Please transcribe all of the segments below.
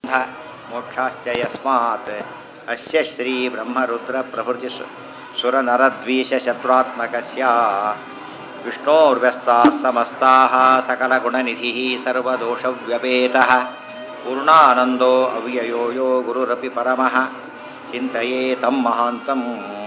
ಬುದ್ಧ ಮೋಕ್ಷಾಶ್ಚ ಯಸ್ಮಾತ್ ಅಸ್ಯ ಶ್ರೀ ಬ್ರಹ್ಮರುದ್ರ ಪ್ರಭೃತಿ ಸು ಸುರನರದ್ವೀಶ ಶತ್ರುತ್ಮಕಸ್ಯ ವಿಷ್ಣೋರ್ವ್ಯಸ್ತಾः ಸಮಸ್ತಾः सकलगुणनिधिः सर्वदोषव्यपेतः पूर्णानन्दो अव्ययो यो गुरुरपि परमः चिन्तये तं महान्तम्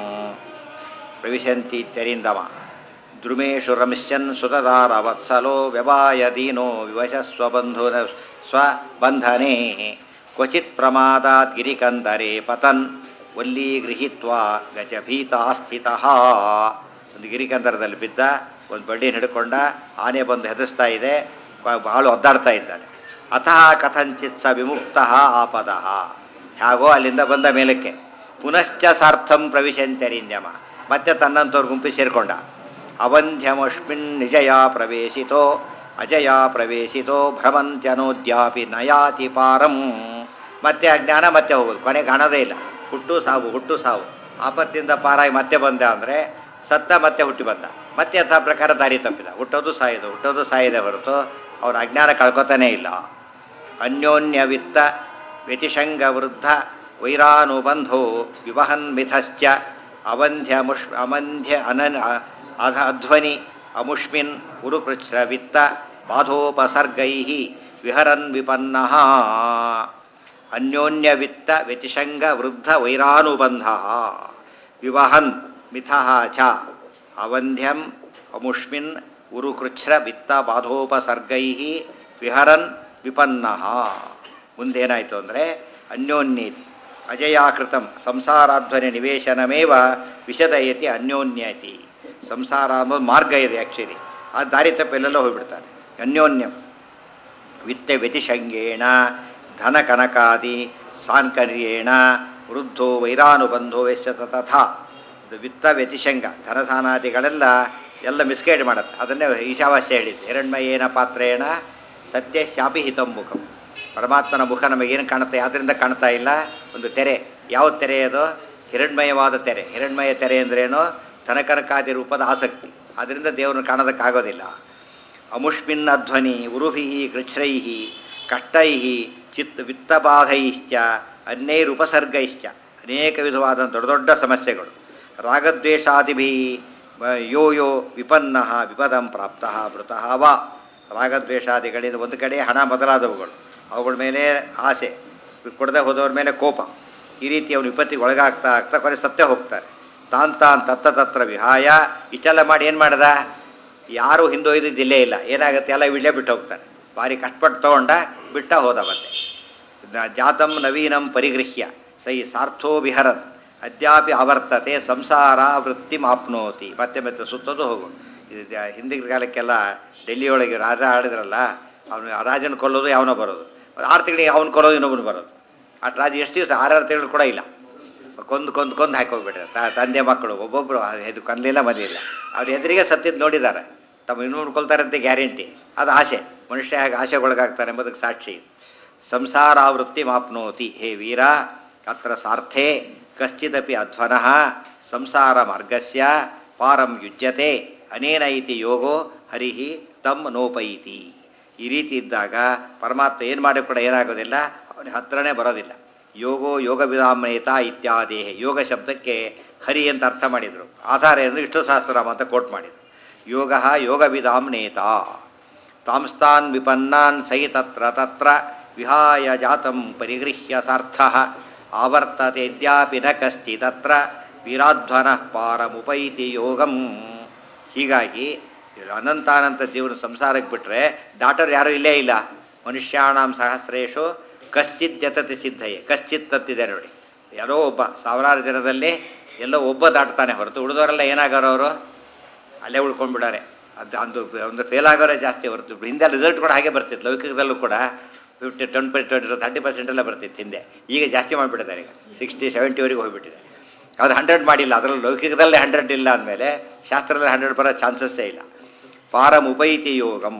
ಪ್ರವಿಶಂತೀತ್ಯರಿಂದಮ ದ್ರುಮೇಶು ರಮಿಷ್ಯನ್ ಸುತದಾರವತ್ಸಲೋ ವ್ಯವಾಯ ದೀನೋ ವಿವಶಸ್ವಬಂಧುನ ಸ್ವಬಂಧನೆ ಕ್ವಚಿತ್ ಪ್ರಮಾದಾತ್ ಗಿರಿಕಂದರೆ ಪತನ್ ವಲ್ಲೀ ಗೃಹೀತ್ವಾ ಗಜಭೀತಾ ಸ್ಥಿತಃ ಒಂದು ಗಿರಿಕಂದರದಲ್ಲಿ ಬಿದ್ದ ಒಂದು ಬಡ್ಡಿ ಹಿಡ್ಕೊಂಡ ಆನೆ ಬಂದು ಹೆದರ್ಸ್ತಾ ಇದೆ ಭಾಳ ಒದ್ದಾಡ್ತಾ ಇದ್ದಾನೆ ಅತಃ ಕಥಂಚಿತ್ ಸ ವಿಮುಕ್ತ ಆಪದಃ ಹೇಗೋ ಅಲ್ಲಿಂದ ಬಂದ ಮೇಲಕ್ಕೆ ಪುನಶ್ಚ ಸಾರ್ಥಂ ಪ್ರವಿಶಂತ್ಯರಿಂದ್ಯಮ ಮತ್ತೆ ತನ್ನಂತವ್ರ ಗುಂಪಿ ಸೇರಿಕೊಂಡ ಅವಂಧ್ಯಮಸ್ಮಿನ್ ನಿಜಯ ಪ್ರವೇಶಿತೋ ಅಜಯ ಪ್ರವೇಶಿತೋ ಭ್ರಮಂತ್ಯನೋದ್ಯಾಪಿ ನಯಾತಿ ಪಾರಂ ಮತ್ತೆ ಅಜ್ಞಾನ ಮತ್ತೆ ಹೋಗೋದು ಕೊನೆ ಕಾಣೋದೇ ಇಲ್ಲ ಹುಟ್ಟು ಸಾವು ಹುಟ್ಟು ಸಾವು ಆಪತ್ತಿಂದ ಪಾರಾಗಿ ಮತ್ತೆ ಬಂದ ಅಂದರೆ ಸತ್ತ ಮತ್ತೆ ಹುಟ್ಟಿ ಬಂದ ಮತ್ತೆ ಯಥಾ ಪ್ರಕಾರ ದಾರಿ ತಪ್ಪಿದ ಹುಟ್ಟೋದು ಸಾಯೋದು ಹುಟ್ಟೋದು ಸಾಯದೆ ಹೊರತು ಅವ್ರ ಅಜ್ಞಾನ ಕಳ್ಕೊತಾನೇ ಇಲ್ಲ ಅನ್ಯೋನ್ಯ ವಿತ್ತ ವ್ಯತಿಷಂಗ ವೃದ್ಧ ವೈರಾನುಬಂಧೋ ವಿವಹನ್ ಮಿಥಶ್ಚ ಅವಂಧ್ಯ ಮುಷ್ ಅಮಂಧ್ಯ ಅನನ್ ಅಧ ಅಧ್ವನಿ ಅಮುಷ್ಮಿನ್ ಉರುಕೃಚ್ಛ ವಿತ್ತ ಬಾಧೋಪಸರ್ಗೈ ವಿಹರನ್ ವಿಪನ್ನ ಅನ್ಯೋನ್ಯ ವಿತ್ತ ವ್ಯತಿಷಂಗ ವೃದ್ಧ ವೈರಾನುಬಂಧ ವಿವಹನ್ ಮಿಥಃ ಚ ಅವಂಧ್ಯಂ ಅಮುಷ್ಮಿನ್ ಉರುಕೃಚ್ಛ್ರ ವಿತ್ತ ಬಾಧೋಪಸರ್ಗೈ ವಿಹರನ್ ವಿಪನ್ನ ಮುಂದೇನಾಯಿತು ಅಂದರೆ ಅನ್ಯೋನ್ಯ ಅಜಯಾಕೃತಂ ಸಂಸಾರಾಧ್ವನಿ ನಿವೇಶನಮೇವ ವಿಶದಯತಿ ಅನ್ಯೋನ್ಯತಿ ಸಂಸಾರ ಅನ್ನೋದು ಮಾರ್ಗ ಇದೆ ಆ್ಯಕ್ಚುಲಿ ಆ ದಾರಿ ತಪ್ಪೆಲ್ಲೆಲ್ಲ ಹೋಗ್ಬಿಡ್ತಾನೆ ಅನ್ಯೋನ್ಯಂ ವಿತ್ತ ವ್ಯತಿಷಂಗೇಣ ಧನ ಕನಕಾದಿ ಸಾಂಕರ್ಯೇಣ ವೃದ್ಧೋ ವೈರಾನುಬಂಧೋ ಯಶ್ಯತ ತಥಾ ಇದು ವಿತ್ತ ವ್ಯತಿಷಂಗ ಧನಧಾನಾದಿಗಳೆಲ್ಲ ಎಲ್ಲ ಮಿಸ್ಗೈಡ್ ಮಾಡುತ್ತೆ ಅದನ್ನೇ ಈಶಾವಾಸ್ಯ ಹೇಳಿದ್ದು ಹಿರಣ್ಮಯೇನ ಪಾತ್ರೇಣ ಸತ್ಯ ಶಾಪಿ ಹಿತಂ ಮುಖಂ ಪರಮಾತ್ಮನ ಮುಖ ನಮಗೇನು ಕಾಣುತ್ತೆ ಯಾವ್ದರಿಂದ ಕಾಣ್ತಾ ಇಲ್ಲ ಒಂದು ತೆರೆ ಯಾವ ತೆರೆ ಅದು ಹಿರಣ್ಮಯವಾದ ತೆರೆ ಹಿರಣ್ಮಯ ತೆರೆ ಅಂದ್ರೇನು ಧನಕನಕಾದಿ ರೂಪದ ಆಸಕ್ತಿ ಅದರಿಂದ ದೇವರನ್ನು ಕಾಣೋದಕ್ಕಾಗೋದಿಲ್ಲ ಅಮುಷ್ಮಿನ್ ಅಧ್ವನಿ ಉರುಭಿ ಕೃಚ್ಛ್ರೈ ಕಷ್ಟೈ ಚಿತ್ ವಿತ್ತಬಾಧೈಶ್ಚ ಅನ್ಯೈರುಪಸರ್ಗೈಶ್ಚ ಅನೇಕ ವಿಧವಾದ ದೊಡ್ಡ ದೊಡ್ಡ ಸಮಸ್ಯೆಗಳು ರಾಗದ್ವೇಷಾದಿಭಿ ಯೋ ಯೋ ವಿಪನ್ನ ವಿಪದಂ ಪ್ರಾಪ್ತ ಮೃತಃ ವಾ ರಾಗದ್ವೇಷಾದಿಗಳಿಂದ ಒಂದು ಕಡೆ ಹಣ ಮೊದಲಾದವುಗಳು ಅವುಗಳ ಮೇಲೆ ಆಸೆ ಕೊಡದೆ ಹೋದವ್ರ ಮೇಲೆ ಕೋಪ ಈ ರೀತಿ ಅವನು ವಿಪತ್ತಿಗೆ ಒಳಗಾಗ್ತಾ ಆಗ್ತಾ ಕೊನೆ ಸತ್ಯ ಹೋಗ್ತಾರೆ ತಾನ್ ತಾನ್ ತತ್ತ ತತ್ರ ವಿಹಾಯ ಇಷ್ಟೆಲ್ಲ ಮಾಡಿ ಏನು ಮಾಡ್ದ ಯಾರೂ ಹಿಂದೊಯ್ದಿದ್ದಿಲ್ಲೇ ಇಲ್ಲ ಏನಾಗುತ್ತೆ ಎಲ್ಲ ಇಲ್ಲೇ ಬಿಟ್ಟು ಹೋಗ್ತಾರೆ ಭಾರಿ ಕಷ್ಟಪಟ್ಟು ತೊಗೊಂಡ ಬಿಟ್ಟ ಹೋದ ಮತ್ತೆ ಜಾತಂ ನವೀನಂ ಪರಿಗೃಹ್ಯ ಸೈ ಸಾರ್ಥೋ ವಿಹರನ್ ಅದ್ಯಾಪಿ ಆವರ್ತತೆ ಸಂಸಾರ ವೃತ್ತಿ ಮಾಪ್ನೋತಿ ಮತ್ತೆ ಮತ್ತೆ ಸುತ್ತೋದು ಹೋಗು ಇದು ಹಿಂದಿನ ಕಾಲಕ್ಕೆಲ್ಲ ಡೆಲ್ಲಿಯೊಳಗೆ ರಾಜ ಆಡಿದ್ರಲ್ಲ ಅವನು ಆ ರಾಜನ ಕೊಲ್ಲೋದು ಯಾವನೋ ಬರೋದು ಆರು ತಿಂಗಳಿಗೆ ಅವನು ಕೊಲ್ಲೋದು ಇನ್ನೊಬ್ಬನು ಬರೋದು ಆ ರಾಜ ಎಷ್ಟು ದಿವಸ ಆರಾರು ತಿಂಗಳು ಕೂಡ ಇಲ್ಲ ಕೊಂದು ಕೊಂದು ಕೊಂದು ಹಾಕೋಗ್ಬಿಟ್ರೆ ತಂದೆ ಮಕ್ಕಳು ಒಬ್ಬೊಬ್ಬರು ಇದು ಕಂದಲಿಲ್ಲ ಮದಿಲ್ಲ ಅವ್ರ ಎದುರಿಗೆ ಸತ್ತಿದ್ದು ನೋಡಿದ್ದಾರೆ ತಮ್ಮ ಇನ್ನೂರು ಕೊಲ್ತಾರೆ ಅಂತ ಗ್ಯಾರಂಟಿ ಅದು ಆಸೆ ಮನುಷ್ಯ ಹೇಗೆ ಆಸೆಗೊಳಗಾಗ್ತಾನೆ ಎಂಬುದಕ್ಕೆ ಸಾಕ್ಷಿ ಸಂಸಾರಾವೃತ್ತಿ ಮಾಪ್ನೋತಿ ಹೇ ವೀರ ಅತ್ರ ಸಾರ್ಥೇ ಕಶ್ಚಿದಪಿ ಅಧ್ವನಃ ಸಂಸಾರ ಮಾರ್ಗಸ್ಯ ಪಾರಂ ಯುಜ್ಯತೆ ಅನೇನ ಇತಿ ಯೋಗೋ ಹರಿಹಿ ತಮ್ ನೋಪೈತಿ ಈ ರೀತಿ ಇದ್ದಾಗ ಪರಮಾತ್ಮ ಏನು ಮಾಡಿ ಕೂಡ ಏನಾಗೋದಿಲ್ಲ ಅವನಿಗೆ ಹತ್ರನೇ ಬರೋದಿಲ್ಲ ಯೋಗೋ ಯೋಗ ವಿಧಾಮನೇತ ಇತ್ಯಾದಿ ಯೋಗ ಶಬ್ದಕ್ಕೆ ಹರಿ ಅಂತ ಅರ್ಥ ಮಾಡಿದರು ಆಧಾರ ಅಂದರೆ ವಿಷ್ಣು ಸಹಸ್ರನಾಮ ಅಂತ ಕೋಟ್ ಮಾಡಿದರು ಯೋಗ ಯೋಗ ವಿಧಾಮ್ನೇತ ತಾಂಸ್ತಾನ್ ವಿಪನ್ನಾನ್ ಸೈ ತತ್ರ ತತ್ರ ವಿಹಾಯ ಜಾತಂ ಪರಿಗೃಹ್ಯ ಸಾರ್ಥ ಆವರ್ತತೆದ್ಯಾಪಿ ನ ಕಶ್ಚಿದತ್ರ ವೀರಾಧ್ವನ ಪಾರಮುಪೈತಿ ಯೋಗಂ ಹೀಗಾಗಿ ಅನಂತಾನಂತ ಜೀವನ ಸಂಸಾರಕ್ಕೆ ಬಿಟ್ಟರೆ ದಾಟರ್ ಯಾರೂ ಇಲ್ಲೇ ಇಲ್ಲ ಮನುಷ್ಯಾಣಂ ಸಹಸ್ರೇಶು ಕಶ್ಚಿತ್ ಜತತಿ ಸಿದ್ಧಯೇ ಕಶ್ಚಿತ್ ತತ್ತಿದೆ ನೋಡಿ ಯಾರೋ ಒಬ್ಬ ಸಾವಿರಾರು ಜನದಲ್ಲಿ ಎಲ್ಲೋ ಒಬ್ಬ ದಾಟ್ತಾನೆ ಹೊರತು ಉಳಿದವರೆಲ್ಲ ಏನಾಗೋರು ಅವರು ಅಲ್ಲೇ ಉಳ್ಕೊಂಡ್ಬಿಡಾರೆ ಅದು ಅಂದು ಒಂದು ಫೇಲ್ ಆಗೋರೇ ಜಾಸ್ತಿ ಹೊರತು ಹಿಂದೆ ರಿಸಲ್ಟ್ ಕೂಡ ಹಾಗೆ ಬರ್ತಿತ್ತು ಲೌಕಿಕದಲ್ಲೂ ಕೂಡ fifty twenty twenty thirty percent ಎಲ್ಲ ಬರ್ತಿತ್ತು ಹಿಂದೆ ಈಗ ಜಾಸ್ತಿ ಮಾಡಿಬಿಟ್ಟಿದ್ದಾರೆ ಈಗ ಸಿಕ್ಸ್ಟಿ ಸೆವೆಂಟಿವರೆಗೆ ಹೋಗಿಬಿಟ್ಟಿದೆ ಅದು ಹಂಡ್ರೆಡ್ ಮಾಡಿಲ್ಲ ಅದರಲ್ಲಿ ಲೌಕಿಕದಲ್ಲೇ ಹಂಡ್ರೆಡ್ ಇಲ್ಲ ಅಂದಮೇಲೆ ಶಾಸ್ತ್ರದಲ್ಲಿ ಹಂಡ್ರೆಡ್ ಬರೋ ಚಾನ್ಸಸ್ಸೇ ಇಲ್ಲ ಪಾರಮುಪೈತಿ ಯೋಗಂ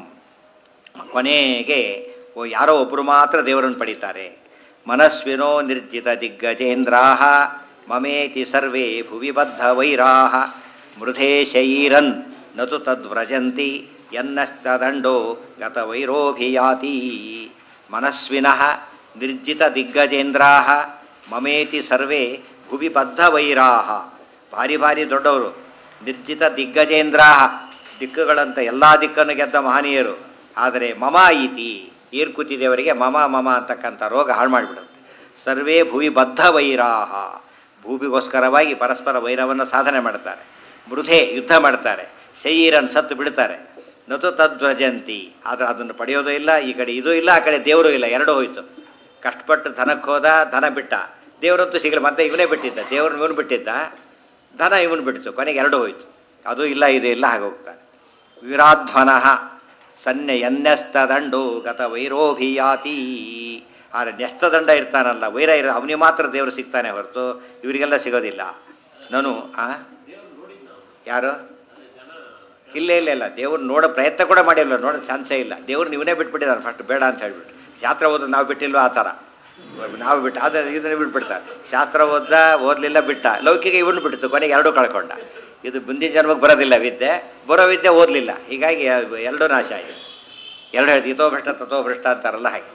ಕೊನೆಗೆ ಓ ಯಾರೋ ಒಬ್ಬರು ಮಾತ್ರ ದೇವರನ್ನು ಪಡೀತಾರೆ ಮನಸ್ವಿನೋ ನಿರ್ಜಿತ ದಿಗ್ಗಜೇಂದ್ರಾ ಮಮೇತಿ ಸರ್ವೇ ಭುವಿ ಬದ್ಧ ವೈರಾಹ ಮೃಧೇ ಶೈರನ್ ನತು ತದ್ವ್ರಜಂತಿ ಎನ್ನಸ್ತದಂಡೋ ಗತ ವೈರೋಭಿಯಾತಿ ಮನಸ್ವಿನಃ ನಿರ್ಜಿತ ದಿಗ್ಗಜೇಂದ್ರಾ ಮಮೇತಿ ಸರ್ವೇ ಭುವಿ ಬದ್ಧ ವೈರಾಹ ಭಾರಿ ಭಾರಿ ದೊಡ್ಡವರು ನಿರ್ಜಿತ ದಿಗ್ಗಜೇಂದ್ರಾ ದಿಕ್ಕುಗಳಂತ ಎಲ್ಲ ದಿಕ್ಕನ್ನು ಗೆದ್ದ ಮಹನೀಯರು ಆದರೆ ಮಮ ಇತಿ ಏರ್ ಕೂತಿದೆಯವರಿಗೆ ಮಮ ಮಮ ಅಂತಕ್ಕಂಥ ರೋಗ ಹಾಳು ಮಾಡಿಬಿಡುತ್ತೆ ಸರ್ವೇ ಭುವಿ ಬದ್ಧ ವೈರಾಹ ಭೂಮಿಗೋಸ್ಕರವಾಗಿ ಪರಸ್ಪರ ವೈರವನ್ನು ಸಾಧನೆ ಮಾಡ್ತಾರೆ ಮೃಧೆ ಯುದ್ಧ ಮಾಡ್ತಾರೆ ಶೈರನ್ ಸತ್ತು ಬಿಡ್ತಾರೆ ನತು ತದ್ವ್ರಜಂತಿ ಆದರೆ ಅದನ್ನು ಪಡೆಯೋದು ಇಲ್ಲ ಈ ಕಡೆ ಇದು ಇಲ್ಲ ಆ ಕಡೆ ದೇವರು ಇಲ್ಲ ಎರಡೂ ಹೋಯ್ತು ಕಷ್ಟಪಟ್ಟು ಧನಕ್ಕೆ ಹೋದ ಧನ ಬಿಟ್ಟ ದೇವರಂತೂ ಸಿಗಲಿ ಮತ್ತೆ ಇವನೇ ಬಿಟ್ಟಿದ್ದ ದೇವ್ರನ್ನ ಇವನು ಬಿಟ್ಟಿದ್ದ ಧನ ಇವನು ಬಿಡ್ತು ಕೊನೆಗೆ ಎರಡು ಹೋಯ್ತು ಅದು ಇಲ್ಲ ಇದು ಇಲ್ಲ ಹಾಗೆ ಹೋಗ್ತಾನೆ ವಿರಾಧ್ವನಃ ಸನ್ನೆ ಎನ್ನೆಸ್ತದಂಡು ಗತ ವೈರೋಭಿಯಾತಿ ಆದರೆ ನೆಸ್ತದಂಡ ಇರ್ತಾನಲ್ಲ ವೈರ ಇರ ಅವನಿಗೆ ಮಾತ್ರ ದೇವರು ಸಿಗ್ತಾನೆ ಹೊರತು ಇವರಿಗೆಲ್ಲ ಸಿಗೋದಿಲ್ಲ ನಾನು ಆ ಯಾರು ಇಲ್ಲ ಇಲ್ಲ ಇಲ್ಲ ದೇವ್ರು ನೋಡೋ ಪ್ರಯತ್ನ ಕೂಡ ಮಾಡಿಲ್ಲ ನೋಡೋ ಚಾನ್ಸೇ ಇಲ್ಲ ದೇವ್ರು ನೀವೇ ಬಿಟ್ಬಿಟ್ಟಿದ್ದಾರೆ ಫಸ್ಟ್ ಬೇಡ ಅಂತ ಹೇಳ್ಬಿಟ್ಟು ಶಾಸ್ತ್ರ ಓದೋದು ನಾವು ಬಿಟ್ಟಿಲ್ವೋ ಆ ಥರ ನಾವು ಬಿಟ್ಟು ಆದರೆ ಇದನ್ನ ಬಿಟ್ಬಿಡ್ತಾರೆ ಶಾಸ್ತ್ರ ಓದ್ದ ಓದಲಿಲ್ಲ ಬಿಟ್ಟ ಲೌಕಿಕ ಇವನು ಬಿಡ್ತು ಕೊನೆಗೆ ಎರಡೂ ಕಳ್ಕೊಂಡ ಇದು ಮುಂದಿನ ಜನ್ಮಕ್ಕೆ ಬರೋದಿಲ್ಲ ವಿದ್ಯೆ ಬರೋ ವಿದ್ಯೆ ಓದಲಿಲ್ಲ ಹೀಗಾಗಿ ಎರಡೂ ನಾಶ ಆಗಿದೆ ಎರಡು ಹೇಳ್ದು ಇತೋ ಭ್ರಷ್ಟ ತಥೋ ಭ್ರಷ್ಟ ಅಂತಾರಲ್ಲ ಹಾಗೆ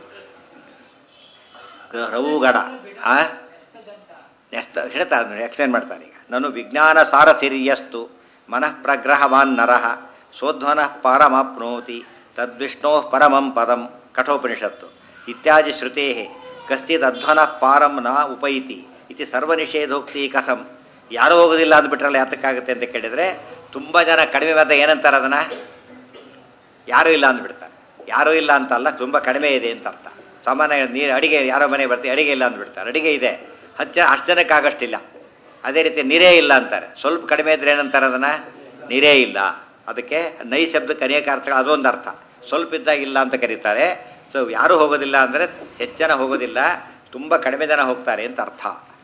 ರವುಗಡ ಆ ನೆಸ್ತ ಹೇಳ್ತಾರೆ ನೋಡಿ ಎಕ್ಸ್ಪ್ಲೇನ್ ಮಾಡ್ತಾರೆ ಈಗ ನಾನು ವಿಜ್ಞಾನ ಸಾರಥಿರ್ಯಸ್ತು ಮನಃ ಪ್ರಗ್ರಹವಾನ್ ನರಃ ಸೋಧ್ವನಃ ಪರಮಾಪ್ನೋತಿ ತದ್ವಿಷ್ಣೋ ಪರಮಂ ಪದಂ ಕಠೋಪನಿಷತ್ತು ಇತ್ಯಾದಿ ಶ್ರುತೇ ಕಶ್ಚಿದಧ್ವನಃ ಪಾರಂ ನ ಉಪೈತಿ ಇತಿ ಸರ್ವನಿಷೇಧೋಕ್ತಿ ಕಥಂ ಯಾರೂ ಹೋಗೋದಿಲ್ಲ ಅಂದ್ಬಿಟ್ರಲ್ಲ ಯಾತಕ್ಕಾಗುತ್ತೆ ಅಂತ ಕೇಳಿದರೆ ತುಂಬ ಜನ ಕಡಿಮೆ ಬಂದ ಏನಂತಾರೆ ಅದನ್ನು ಯಾರೂ ಇಲ್ಲ ಅಂದ್ಬಿಡ್ತಾರೆ ಯಾರೂ ಇಲ್ಲ ಅಂತಲ್ಲ ತುಂಬ ಕಡಿಮೆ ಇದೆ ಅಂತ ಅರ್ಥ ಸಾಮಾನ್ಯ ನೀರು ಅಡಿಗೆ ಯಾರೋ ಮನೆ ಬರ್ತೀವಿ ಅಡಿಗೆ ಇಲ್ಲ ಅಂದ್ಬಿಡ್ತಾರೆ ಅಡಿಗೆ ಇದೆ ಹತ್ತು ಅಷ್ಟು ಜನಕ್ಕೆ ಆಗೋಷ್ಟಿಲ್ಲ ಅದೇ ರೀತಿ ನೀರೇ ಇಲ್ಲ ಅಂತಾರೆ ಸ್ವಲ್ಪ ಕಡಿಮೆ ಇದ್ರೆ ಏನಂತಾರೆ ಅದನ್ನು ನೀರೇ ಇಲ್ಲ ಅದಕ್ಕೆ ನೈ ಶಬ್ದಕ್ಕೆ ಅನೇಕ ಅರ್ಥಗಳು ಅದೊಂದು ಅರ್ಥ ಸ್ವಲ್ಪ ಇದ್ದಾಗ ಇಲ್ಲ ಅಂತ ಕರೀತಾರೆ ಸೊ ಯಾರೂ ಹೋಗೋದಿಲ್ಲ ಅಂದರೆ ಹೆಚ್ಚು ಜನ ಹೋಗೋದಿಲ್ಲ ತುಂಬ ಕಡಿಮೆ ಜನ ಹೋಗ್ತಾರೆ ಅಂತ ಅರ್ಥ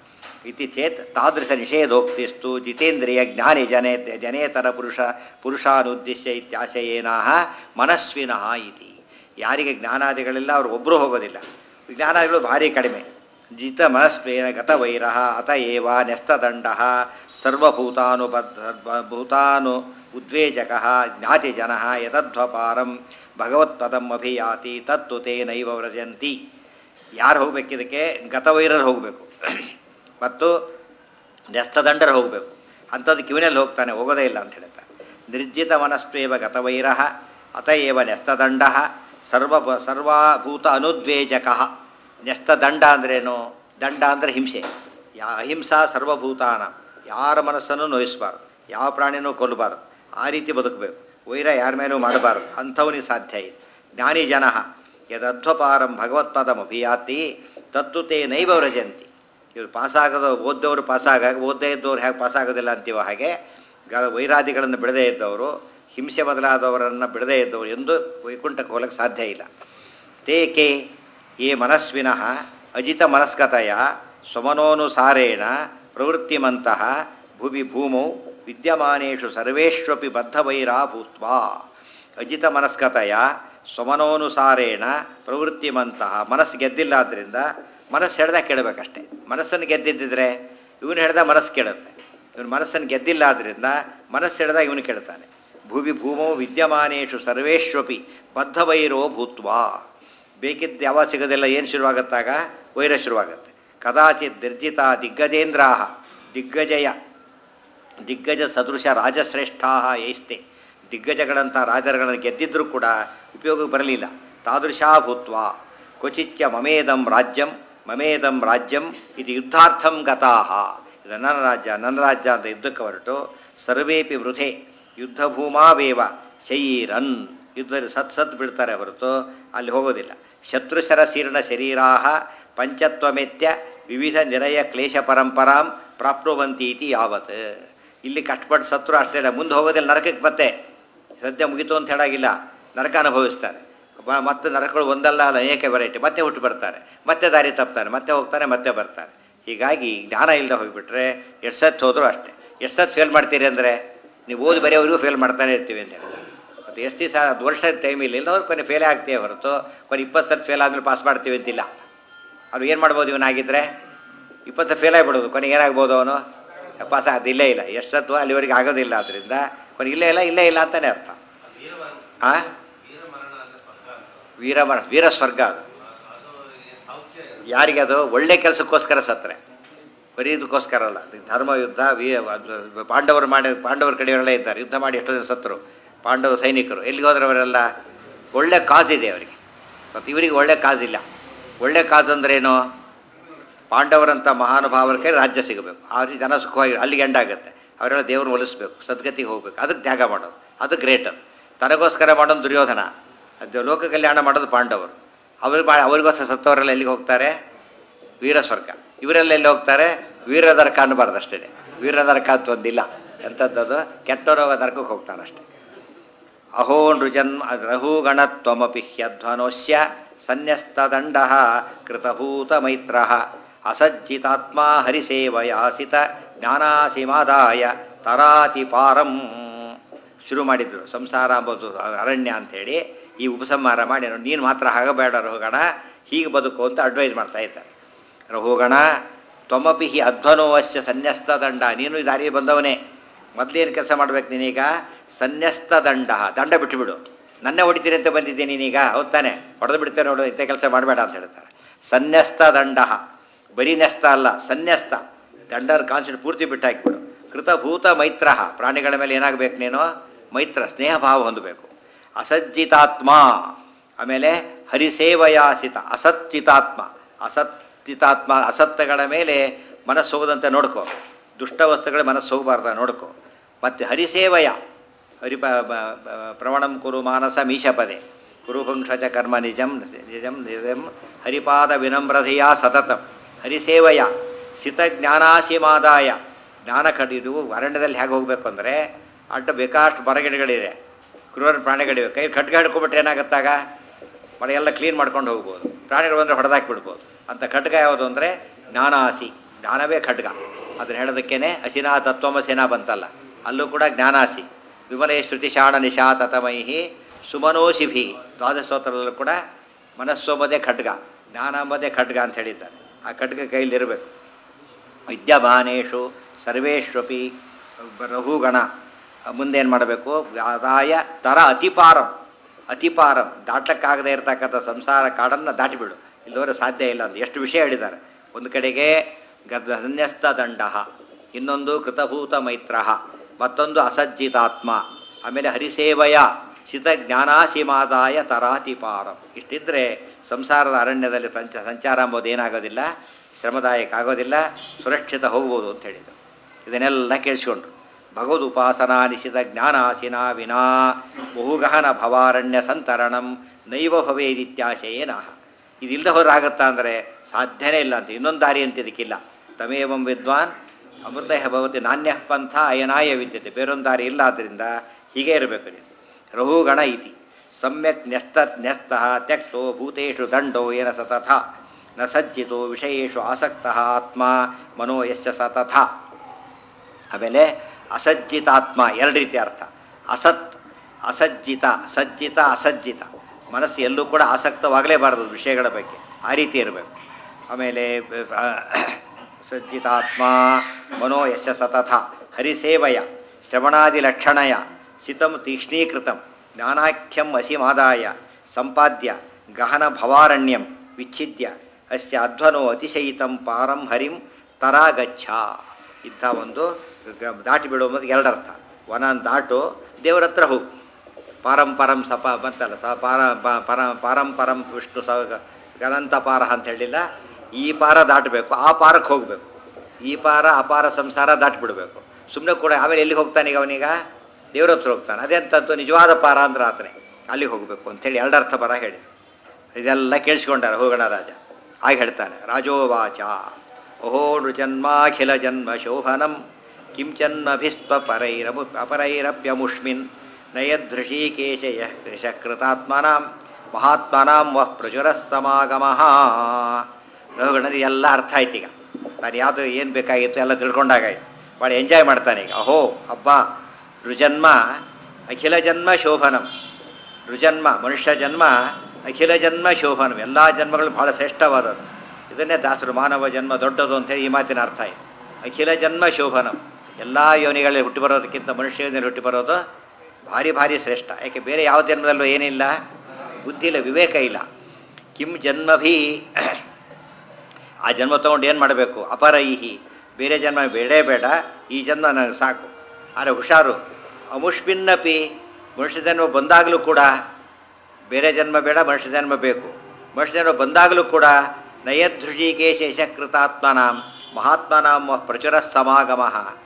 ಇತಿ ಚೇತ್ ತಾದೃಶ ನಿಷೇಧೋಕ್ತಿಸ್ತು ಜಿತೇಂದ್ರಿಯ ಜ್ಞಾನಿ ಜನೇ ಜನೇತರ ಪುರುಷ ಪುರುಷಾನುದ್ದೇಶ್ಯ ಇತ್ಯಾಶಯೇನಾಹ ಮನಸ್ವಿನಃ ಇತಿ ಯಾರಿಗೆ ಜ್ಞಾನಾದಿಗಳಿಲ್ಲ ಅವ್ರು ಒಬ್ಬರು ಹೋಗೋದಿಲ್ಲ ಜ್ಞಾನಾದಿಗಳು ಭಾರಿ ಕಡಿಮೆ ಜಿತ ಮನಸ್ವೇನ ಗತವೈರ ಅತ ಏವ ನೆಸ್ತದಂಡ ಸರ್ವಭೂತಾನುಬದ್ಧ ಭೂತಾನು ಉದ್ವೇಜಕ ಜ್ಞಾತಿಜನ ಯತಧ್ವಪಾರಂ ಭಗವತ್ಪದಂ ಅಭಿಯಾತಿ ತತ್ತು ತೇನೈವ ವ್ರಜಂತಿ ಯಾರು ಹೋಗ್ಬೇಕು ಇದಕ್ಕೆ ಗತವೈರರು ಹೋಗಬೇಕು ಮತ್ತು ನೆಸ್ತದಂಡರು ಹೋಗಬೇಕು ಅಂಥದ್ದು ಕಿವಿನಲ್ಲಿ ಹೋಗ್ತಾನೆ ಹೋಗೋದೇ ಇಲ್ಲ ಅಂತ ಹೇಳ್ತಾರೆ ನಿರ್ಜಿತ ಮನಸ್ವೇವ ಗತವೈರ ಅತ ಏವ ನೆಸ್ತದಂಡ ಸರ್ವ ಸರ್ವಭೂತ ಅನುದ್ವೇಜಕ ನೆಸ್ತದಂಡ ಅಂದ್ರೇನು ದಂಡ ಅಂದರೆ ಹಿಂಸೆ ಯಾ ಅಹಿಂಸಾ ಸರ್ವಭೂತಾನ ಯಾರ ಮನಸ್ಸನ್ನು ನೋಯಿಸಬಾರ್ದು ಯಾವ ಪ್ರಾಣಿನೂ ಕೊಲ್ಲಬಾರ್ದು ಆ ರೀತಿ ಬದುಕಬೇಕು ವೈರ ಯಾರ ಮೇಲೂ ಮಾಡಬಾರ್ದು ಅಂಥವನಿಗೆ ಸಾಧ್ಯ ಇದೆ ಜ್ಞಾನಿ ಜನ ಯದಧ್ವಪಾರಂ ಭಗವತ್ಪದಂ ಅಭಿಯಾತಿ ತತ್ತು ತೇ ನೈವ ವ್ರಜಂತಿ ಇವ್ರು ಪಾಸಾಗದ ಓದ್ದವರು ಪಾಸಾಗ ಓದ್ದೇ ಇದ್ದವ್ರು ಹೇಗೆ ಪಾಸಾಗೋದಿಲ್ಲ ಅಂತೀವೋ ಹಾಗೆ ಗ ವೈರಾದಿಗಳನ್ನು ಬಿಡದೇ ಇದ್ದವರು ಹಿಂಸೆ ಮೊದಲಾದವರನ್ನು ಬಿಡದೇ ಇದ್ದವರು ಎಂದು ವೈಕುಂಠಕ್ಕೆ ಹೋಗಕ್ಕೆ ಸಾಧ್ಯ ಇಲ್ಲ ತೇಕೆ ಯೇ ಮನಸ್ವಿನಃ ಅಜಿತ ಮನಸ್ಕತೆಯ ಸ್ವಮನೋನುಸಾರೇಣ ಪ್ರವೃತ್ತಿಮಂತಹ ಭುವಿ ಭೂಮೌ ವಿದ್ಯಮಾನೇಷು ಸರ್ವೇಷ್ವಪಿ ಬದ್ಧವೈರಾ ಭೂತ್ವಾ ಅಜಿತ ಮನಸ್ಕತೆಯ ಸ್ವಮನೋನುಸಾರೇಣ ಪ್ರವೃತ್ತಿಮಂತಹ ಮನಸ್ಸು ಗೆದ್ದಿಲ್ಲ ಆದ್ದರಿಂದ ಮನಸ್ಸು ಹೇಳ್ದ ಕೇಳಬೇಕಷ್ಟೆ ಮನಸ್ಸನ್ನು ಗೆದ್ದಿದ್ದಿದ್ರೆ ಇವನು ಹೇಳ್ದ ಮನಸ್ಸು ಕೇಳುತ್ತೆ ಇವನು ಮನಸ್ಸನ್ನು ಗೆದ್ದಿಲ್ಲ ಆದ್ದರಿಂದ ಮನಸ್ಸು ಹೇಳ್ದ ಇವನು ಕೇಳ್ತಾನೆ ಭೂಮಿ ಭೂಮೋ ವಿದ್ಯಮಾನೇಷು ಸರ್ವೇಶ್ವಪಿ ಬದ್ಧವೈರೋ ಭೂತ್ವಾ ಬೇಕಿದ್ದು ಯಾವಾಗ ಸಿಗೋದಿಲ್ಲ ಏನು ಶುರುವಾಗುತ್ತಾಗ ವೈರ ಶುರುವಾಗುತ್ತೆ ಕದಾಚಿತ್ ನಿರ್ಜಿತ ದಿಗ್ಗಜೇಂದ್ರಾಹ ದಿಗ್ಗಜಯ ದಿಗ್ಗಜ ಸದೃಶ ರಾಜಶ್ರೇಷ್ಠಾ ಯೈಸ್ತೆ ದಿಗ್ಗಜಗಳಂಥ ರಾಜರುಗಳನ್ನು ಗೆದ್ದಿದ್ರೂ ಕೂಡ ಉಪಯೋಗಕ್ಕೆ ಬರಲಿಲ್ಲ ತಾದೃಶಾ ಭೂತ್ವ ಕ್ವಚಿತ್ಯ ಮಮೇದಂ ರಾಜ್ಯಂ ಮಮೇದಂ ರಾಜ್ಯಂ ಇದು ಯುದ್ಧಾರ್ಥಂ ಗತಾಹ ಇದು ನನ್ನ ರಾಜ್ಯ ನನ್ನ ರಾಜ್ಯ ಅಂತ ಯುದ್ಧಕ್ಕೆ ಹೊರಟು ಸರ್ವೇಪಿ ವೃಥೆ ಯುದ್ಧಭೂಮಾವೇವ ಶಯೀರನ್ ಯುದ್ಧದಲ್ಲಿ ಸತ್ ಸತ್ ಬಿಡ್ತಾರೆ ಹೊರತು ಅಲ್ಲಿ ಹೋಗೋದಿಲ್ಲ ಶತ್ರುಶರ ಶೀರ್ಣ ಶರೀರಾಹ ಪಂಚತ್ವಮೆತ್ಯ ವಿವಿಧ ನಿರಯ ಕ್ಲೇಶ ಪರಂಪರಾಂ ಪ್ರಾಪ್ನುವಂತೀತಿ ಯಾವತ್ ಇಲ್ಲಿ ಕಷ್ಟಪಟ್ಟು ಸತ್ರು ಅಷ್ಟೇ ಇಲ್ಲ ಮುಂದೆ ಹೋಗೋದಿಲ್ಲ ನರಕಕ್ಕೆ ಮತ್ತೆ ಸದ್ಯ ಮುಗಿತು ಅಂತ ಹೇಳಾಗಿಲ್ಲ ನರಕ ಅನುಭವಿಸ್ತಾರೆ ಮ- ಮತ್ತೆ ನರಕಗಳು ಒಂದಲ್ಲ ಅಲ್ಲ ಅನೇಕ ವೆರೈಟಿ ಮತ್ತೆ ಹುಟ್ಟು ಬರ್ತಾರೆ ಮತ್ತೆ ದಾರಿ ತಪ್ತಾರೆ ಮತ್ತೆ ಹೋಗ್ತಾರೆ ಮತ್ತೆ ಬರ್ತಾರೆ ಹೀಗಾಗಿ ಜ್ಞಾನ ಇಲ್ಲದೆ ಹೋಗಿಬಿಟ್ರೆ ಎಷ್ಟು ಸತ್ತು ಹೋದರೂ ಅಷ್ಟೇ ಎಷ್ಟು ಸತ್ತು ಫೇಲ್ ಮಾಡ್ತೀರಿ ಅಂದರೆ ನೀವು ಓದಿ ಬರೆಯೋವರೆಗೂ ಫೇಲ್ ಮಾಡ್ತಾನೆ ಇರ್ತೀವಿ ಅಂತ ಹೇಳಿದ್ರೆ ಮತ್ತು ಎಷ್ಟು ದಿವಸ ಅದು ವರ್ಷದ ಟೈಮ್ ಇಲ್ಲ ಇಲ್ಲ ಅವ್ರು ಕೊನೆ ಫೇಲೇ ಆಗ್ತೀವಿ ಹೊರತು ಕೊನೆ ಇಪ್ಪತ್ತು ಸತ್ತು ಫೇಲ್ ಆದಮೇಲೆ ಪಾಸ್ ಮಾಡ್ತೀವಿ ಅಂತಿಲ್ಲ ಅವ್ರು ಏನು ಮಾಡ್ಬೋದು ಇವನಾಗಿದ್ದರೆ ಇಪ್ಪತ್ತು ಫೇಲ್ ಆಗಿಬಿಡೋದು ಕೊನೆಗೆ ಏನಾಗ್ಬೋದು ಅವನು ಪಾಸ್ ಅದು ಇಲ್ಲೇ ಇಲ್ಲ ಎಷ್ಟು ಸತ್ತು ಅಲ್ಲಿವರೆಗೆ ಆಗೋದಿಲ್ಲ ಅದರಿಂದ ಕೊನೆಗೆ ಇಲ್ಲೇ ಇಲ್ಲ ಇಲ್ಲೇ ಇಲ್ಲ ಅಂತಲೇ ಅರ್ಥ ಆ ವೀರಮರ ವೀರ ಸ್ವರ್ಗ ಅದು ಯಾರಿಗೆ ಅದು ಒಳ್ಳೆ ಕೆಲಸಕ್ಕೋಸ್ಕರ ಸತ್ರೆ ಬರೀ ಇದಕ್ಕೋಸ್ಕರ ಅಲ್ಲ ಇದು ಧರ್ಮ ಯುದ್ಧ ವಿ ಅದು ಪಾಂಡವರು ಮಾಡಿ ಪಾಂಡವರ ಕಡೆಯವರೆಲ್ಲ ಇದ್ದಾರೆ ಯುದ್ಧ ಮಾಡಿ ಎಷ್ಟೋ ಜನ ಸತ್ರು ಪಾಂಡವ ಸೈನಿಕರು ಎಲ್ಲಿಗೆ ಹೋದ್ರೆ ಅವರೆಲ್ಲ ಒಳ್ಳೆ ಕಾಜ್ ಇದೆ ಅವರಿಗೆ ಮತ್ತು ಇವರಿಗೆ ಒಳ್ಳೆ ಕಾಜ್ ಇಲ್ಲ ಒಳ್ಳೆ ಕಾಜ್ ಅಂದ್ರೇನು ಪಾಂಡವರಂಥ ಮಹಾನುಭಾವರ ಕೈ ರಾಜ್ಯ ಸಿಗಬೇಕು ಆ ರೀತಿ ಜನ ಸುಖವಾಗಿ ಅಲ್ಲಿಗೆ ಎಂಡಾಗುತ್ತೆ ಅವರೆಲ್ಲ ದೇವ್ರನ್ನ ಒಲಿಸ್ಬೇಕು ಸದ್ಗತಿಗೆ ಹೋಗ್ಬೇಕು ಅದಕ್ಕೆ ತ್ಯಾಗ ಮಾಡೋದು ಅದು ಗ್ರೇಟ್ ಅದು ತನಗೋಸ್ಕರ ಮಾಡೋದು ದುರ್ಯೋಧನ ಅದು ಲೋಕ ಕಲ್ಯಾಣ ಮಾಡೋದು ಪಾಂಡವರು ಅವ್ರು ಮಾ ಅವ್ರಿಗೋಸ್ಕರ ಸತ್ತವರೆಲ್ಲ ಎಲ್ಲಿಗೆ ಹೋಗ್ತಾರೆ ವೀರ ಸ್ವರ್ಗ ಇವರೆಲ್ಲ ಎಲ್ಲಿ ಹೋಗ್ತಾರೆ ವೀರ ನರಕ ಅನ್ನಬಾರ್ದು ಅಷ್ಟೇ ವೀರ ನರಕ ಅಂತ ಒಂದಿಲ್ಲ ಎಂಥದ್ದು ಕೆಟ್ಟವರೋಗ ನರಕಕ್ಕೆ ಹೋಗ್ತಾನಷ್ಟೇ ಅಹೋ ನೃಜನ್ಮ ರಹುಗಣತ್ವಮಪಿ ಹ್ಯಧ್ವನೋಸ್ಯ ಸನ್ಯಸ್ತದಂಡ ಕೃತಭೂತ ಮೈತ್ರ ಅಸಜ್ಜಿತಾತ್ಮ ಹರಿಸೇವಯಾಸಿತ ಜ್ಞಾನಾಸಿಮಾದಾಯ ತರಾತಿ ಪಾರಂ ಶುರು ಮಾಡಿದ್ರು ಸಂಸಾರ ಅಂಬೋದು ಅರಣ್ಯ ಅಂಥೇಳಿ ಈ ಉಪಸಂಹಾರ ಮಾಡಿ ನೀನು ಮಾತ್ರ ಆಗಬೇಡ ರಹುಗಣ ಹೀಗೆ ಬದುಕು ಅಂತ ಅಡ್ವೈಸ್ ಮಾಡ್ತಾ ಇದ್ದಾರೆ ರಹುಗಣ ತ್ವಮಪಿ ಹಿ ಅಧ್ವನೋವಶ್ಯ ಸನ್ಯಸ್ತ ದಂಡ ನೀನು ಈ ದಾರಿಗೆ ಬಂದವನೇ ಮೊದಲೇನು ಕೆಲಸ ಮಾಡ್ಬೇಕು ನೀನೀಗ ಸನ್ಯಸ್ತ ದಂಡ ದಂಡ ಬಿಟ್ಟುಬಿಡು ನನ್ನೇ ಹೊಡಿತೀನಿ ಅಂತ ಬಂದಿದ್ದೀನಿ ನೀನೀಗ ಹೌದ್ ತಾನೆ ಹೊಡೆದು ಬಿಡ್ತೇನೆ ನೋಡು ಇಂಥ ಕೆಲಸ ಮಾಡಬೇಡ ಅಂತ ಹೇಳ್ತಾರೆ ಸನ್ಯಸ್ತ ದಂಡ ಬರೀ ನೆಸ್ತ ಅಲ್ಲ ಸನ್ಯಸ್ತ ದಂಡರ ಕಾನ್ಸೆಪ್ಟ್ ಪೂರ್ತಿ ಬಿಟ್ಟು ಹಾಕಿಬಿಡು ಕೃತಭೂತ ಮೈತ್ರ ಪ್ರಾಣಿಗಳ ಮೇಲೆ ಏನಾಗಬೇಕು ನೀನು ಮೈತ್ರ ಸ್ನೇಹ ಭಾವ ಹೊಂದಬೇಕು ಅಸಜ್ಜಿತಾತ್ಮ ಆಮೇಲೆ ಹರಿಸೇವಯಾಸಿತ ಅಸಚ್ಚಿತಾತ್ಮ ಅಸಚ್ಚಿತಾತ್ಮ ಅಸತ್ತಗಳ ಮೇಲೆ ಮನಸ್ಸು ಹೋಗದಂತೆ ನೋಡ್ಕೋ ದುಷ್ಟ ವಸ್ತುಗಳ ಮನಸ್ಸು ಹೋಗಬಾರ್ದ ನೋಡ್ಕೋ ಮತ್ತು ಹರಿಸೇವಯ ಹರಿ ಪ- ಬ- ಬ- ಪ್ರವಣಂ ಕುರು ಮಾನಸ ಮೀಶಪದೆ ಕುರುಪುಂಕ್ಷಚ ಕರ್ಮ ನಿಜಂ ನಿಜಂ ನಿಜಂ ಹರಿಪಾದ ವಿನಮ್ರತೆಯ ಸತತಂ ಹರಿಸೇವಯ ಸಿತ ಜ್ಞಾನಾಸಿಮಾದಾಯ ಜ್ಞಾನ ಕಡಿದು ಅರಣ್ಯದಲ್ಲಿ ಹೇಗೆ ಹೋಗಬೇಕು ಅಂದರೆ ಅಡ್ಡ ಬೇಕಾಷ್ಟು ಮರಗಿಡಗಳಿದೆ ಕ್ರೂರ ಪ್ರಾಣಿಗಳಿವೆ ಕೈ ಖಡ್ಗ ಹಿಡ್ಕೊಬಿಟ್ರೆ ಏನಾಗುತ್ತಾಗ ಮರ ಎಲ್ಲ ಕ್ಲೀನ್ ಮಾಡ್ಕೊಂಡು ಹೋಗ್ಬೋದು ಪ್ರಾಣಿಗಳು ಬಂದರೆ ಹೊಡೆದಾಕಿ ಬಿಡ್ಬೋದು ಅಂತ ಖಡ್ಗ ಯಾವುದು ಅಂದರೆ ಜ್ಞಾನಾಸಿ ಜ್ಞಾನವೇ ಖಡ್ಗ ಅದನ್ನು ಹೇಳೋದಕ್ಕೇನೆ ಅಸಿನಾ ತತ್ವಮಸಿನ ಬಂತಲ್ಲ ಅಲ್ಲೂ ಕೂಡ ಜ್ಞಾನಾಸಿ ವಿಮಲೇ ಶ್ರುತಿಶಾಣ ನಿಶಾತತಮೈಹಿ ಸುಮನೋಶಿಭಿ ದ್ವಾದಶ ಸ್ತೋತ್ರದಲ್ಲೂ ಕೂಡ ಮನಸ್ಸೋಮದೇ ಖಡ್ಗ ಜ್ಞಾನ ಎಂಬುದೇ ಖಡ್ಗ ಅಂತ ಹೇಳಿದ್ದಾರೆ ಆ ಖಡ್ಗ ಕೈಲಿರಬೇಕು ವಿದ್ಯಮಾನೇಶು ಸರ್ವೇಶ್ವಪಿ ರಹುಗಣ ಮುಂದೇನು ಮಾಡಬೇಕು ಆದಾಯ ತರ ಅತಿಪಾರಂ ಅತಿಪಾರಂ ದಾಟಕ್ಕಾಗದೇ ಇರತಕ್ಕಂಥ ಸಂಸಾರ ಕಾಡನ್ನು ದಾಟಿಬಿಡು ಇಲ್ಲವರೆ ಸಾಧ್ಯ ಇಲ್ಲ ಅಂತ ಎಷ್ಟು ವಿಷಯ ಹೇಳಿದ್ದಾರೆ ಒಂದು ಕಡೆಗೆ ಗದ್ ಸನ್ಯಸ್ತ ದಂಡ ಇನ್ನೊಂದು ಕೃತಭೂತ ಮೈತ್ರ ಮತ್ತೊಂದು ಅಸಜ್ಜಿತಾತ್ಮ ಆಮೇಲೆ ಹರಿಸೇವಯ ಸಿತ ಜ್ಞಾನಾಸಿಮಾದಾಯ ತರಾತಿಪಾರಂ ಇಷ್ಟಿದ್ರೆ ಸಂಸಾರದ ಅರಣ್ಯದಲ್ಲಿ ಸಂಚ ಸಂಚಾರ ಎಂಬುದು ಏನಾಗೋದಿಲ್ಲ ಶ್ರಮದಾಯಕ ಆಗೋದಿಲ್ಲ ಸುರಕ್ಷಿತ ಹೋಗ್ಬೋದು ಅಂತ ಹೇಳಿದರು ಇದನ್ನೆಲ್ಲ ಕೇಳಿಸ್ಕೊಂಡ್ರು ಭಗವದ್ ಉಪಾಸನಾ ನಿಶಿತ ಜ್ಞಾನಾಸಿನ ವಿನಾ ಬಹುಗಹನ ಭವಾರಣ್ಯ ಸಂತರಣಂ ನೈವ ಭವೇದಿತ್ಯಾಶಯೇನಃ ಇದಿಲ್ಲದೆ ಹೋದ್ರೆ ಆಗತ್ತಾ ಅಂದರೆ ಸಾಧ್ಯನೇ ಇಲ್ಲ ಅಂತ ಇನ್ನೊಂದು ದಾರಿ ಅಂತ ಇದಕ್ಕಿಲ್ಲ ತಮೇವಂ ವಿದ್ವಾನ್ ಅಮೃತ ಭವತಿ ನಾಣ್ಯ ಪಂಥ ಅಯನಾಯ ವಿದ್ಯತೆ ಬೇರೊಂದು ದಾರಿ ಇಲ್ಲ ಆದ್ದರಿಂದ ಹೀಗೆ ಇರಬೇಕು ನೀವು ರಹುಗಣ ಇತಿ ಸಮ್ಯಕ್ ನ್ಯಸ್ತ ನ್ಯಸ್ತಃ ತ್ಯಕ್ತೋ ಭೂತೇಷು ದಂಡೋ ಏನ ಸತಥ ನ ಸಜ್ಜಿತೋ ವಿಷಯೇಷು ಆಸಕ್ತಃ ಆತ್ಮ ಮನೋ ಯಸ್ಯ ಸತಥ ಆಮೇಲೆ ಅಸಜ್ಜಿತಾತ್ಮ ಎರಡು ರೀತಿ ಅರ್ಥ ಅಸತ್ ಅಸಜ್ಜಿತ ಸಜ್ಜಿತ ಅಸಜ್ಜಿತ ಮನಸ್ಸು ಎಲ್ಲೂ ಕೂಡ ಆಸಕ್ತವಾಗಲೇಬಾರದು ವಿಷಯಗಳ ಬಗ್ಗೆ ಆ ರೀತಿ ಇರಬೇಕು ಆಮೇಲೆ ಆ, ಸಜ್ಜಿತಾತ್ಮ ಮನೋ ಯಶ ಸತಥ ಹರಿಸೇವಯ ಶ್ರವಣಾದಿ ಲಕ್ಷಣಯ ಸಿತಂ ತೀಕ್ಷ್ಣೀಕೃತಂ ಜ್ಞಾನಾಖ್ಯಂ ಅಸಿಮಾದಾಯ ಸಂಪಾದ್ಯ ಗಹನ ಭವಾರಣ್ಯಂ ವಿಚ್ಛಿದ್ಯ ಅಸ್ಯ ಅಧ್ವನೋ ಅತಿಶಯಿತಂ ಪಾರಂ ಹರಿಂ ತರಾಗಚ್ಚ ಇಂಥ ಒಂದು ಗ- ದಾಟಿ ಬಿಡೋ ಮೊದಲು ಎರಡರ್ಥ ವನ ದಾಟು ದೇವರ ಹತ್ರ ಹೋಗು ಪಾರಂ ಪರಂ ಸಪ ಬಂತಲ್ಲ ಸ ಪಾರ ಪ- ಪರ ಪಾರಂ ಪರಂ ವಿಷ್ಣು ಸ ಗಣಂತ ಪಾರ ಅಂತ ಹೇಳಿಲ್ಲ ಈ ಪಾರ ದಾಟಬೇಕು ಆ ಪಾರಕ್ಕೆ ಹೋಗಬೇಕು ಈ ಪಾರ ಅಪಾರ ಸಂಸಾರ ದಾಟಿಬಿಡ್ಬೇಕು ಸುಮ್ಮನೆ ಕೂಡ ಆಮೇಲೆ ಎಲ್ಲಿಗೆ ಹೋಗ್ತಾನೆ ಈಗ ಅವನೀಗ ದೇವ್ರ ಹತ್ರ ಹೋಗ್ತಾನೆ ಅದೇಂತದ್ದು ನಿಜವಾದ ಪಾರ ಅಂದ್ರೆ ಆತನೇ ಅಲ್ಲಿಗೆ ಹೋಗಬೇಕು ಅಂಥೇಳಿ ಎರಡರ್ಥ ಬರ ಹೇಳಿದ್ರು ಇದೆಲ್ಲ ಕೇಳಿಸ್ಕೊಂಡಾರ ಹೋಗೋಣ ರಾಜ ಆಗ ಹೇಳ್ತಾನೆ ರಾಜೋವಾಚ ಓಹೋ ನೃಜನ್ಮಾಖಿಲ ಜನ್ಮ ಶೋಭನಂ ಕಿಂ ಜನ್ಮಭಿಸ್ತ್ವ ಪರೈರಮು ಅಪರೈರಪ್ಯಮುಷ್ಮಿನ್ ನಯದೃಶೀಕೇಶ ಯಶಕೃತಾತ್ಮನಾಂ ಮಹಾತ್ಮನಾಂ ವಃ ಪ್ರಚುರ ಸಮಾಗಮಃ ರಘುಗಣನಿಗೆ ಎಲ್ಲ ಅರ್ಥ ಆಯ್ತು ಈಗ ನಾನು ಯಾವುದು ಏನು ಬೇಕಾಗಿತ್ತು ಎಲ್ಲ ತಿಳ್ಕೊಂಡಾಗಾಯ್ತು ಭಾಳ ಎಂಜಾಯ್ ಮಾಡ್ತಾನೆ ಈಗ ಅಹೋ ಹಬ್ಬ ರುಜನ್ಮ ಅಖಿಲ ಜನ್ಮ ಶೋಭನಂ ರುಜನ್ಮ ಮನುಷ್ಯ ಜನ್ಮ ಅಖಿಲ ಜನ್ಮ ಶೋಭನಂ ಎಲ್ಲ ಜನ್ಮಗಳು ಬಹಳ ಶ್ರೇಷ್ಠವಾದದ್ದು ಇದನ್ನೇ ದಾಸರು ಮಾನವ ಜನ್ಮ ದೊಡ್ಡದು ಅಂತೇಳಿ ಈ ಮಾತಿನ ಅರ್ಥ ಇದೆ ಅಖಿಲ ಜನ್ಮ ಶೋಭನಂ ಎಲ್ಲ ಯೋನಿಗಳಲ್ಲಿ ಹುಟ್ಟಿ ಬರೋದಕ್ಕಿಂತ ಮನುಷ್ಯ ಯೋನಿಯಲ್ಲಿ ಹುಟ್ಟಿ ಬರೋದು ಭಾರಿ ಭಾರಿ ಶ್ರೇಷ್ಠ ಯಾಕೆ ಬೇರೆ ಯಾವ ಜನ್ಮದಲ್ಲೂ ಏನಿಲ್ಲ ಬುದ್ಧಿ ಇಲ್ಲ ವಿವೇಕ ಇಲ್ಲ ಕಿಂ ಜನ್ಮಭಿ ಆ ಜನ್ಮ ತೊಗೊಂಡು ಏನು ಮಾಡಬೇಕು ಅಪರೈಹಿ ಬೇರೆ ಜನ್ಮ ಬೇಡೇ ಬೇಡ ಈ ಜನ್ಮ ನನಗೆ ಸಾಕು ಆದರೆ ಹುಷಾರು ಅಮುಷ್ಮಿನ್ನಪಿ ಮನುಷ್ಯ ಜನ್ಮ ಬಂದಾಗಲೂ ಕೂಡ ಬೇರೆ ಜನ್ಮ ಬೇಡ ಮನುಷ್ಯ ಜನ್ಮ ಬೇಕು ಮನುಷ್ಯ ಜನ್ಮ ಬಂದಾಗಲೂ ಕೂಡ ನಯದೃಷಿಕೇಶ ಯಶಕೃತಾತ್ಮನಾಂ ಮಹಾತ್ಮನಾಂ ಪ್ರಚುರ ಸಮಾಗಮ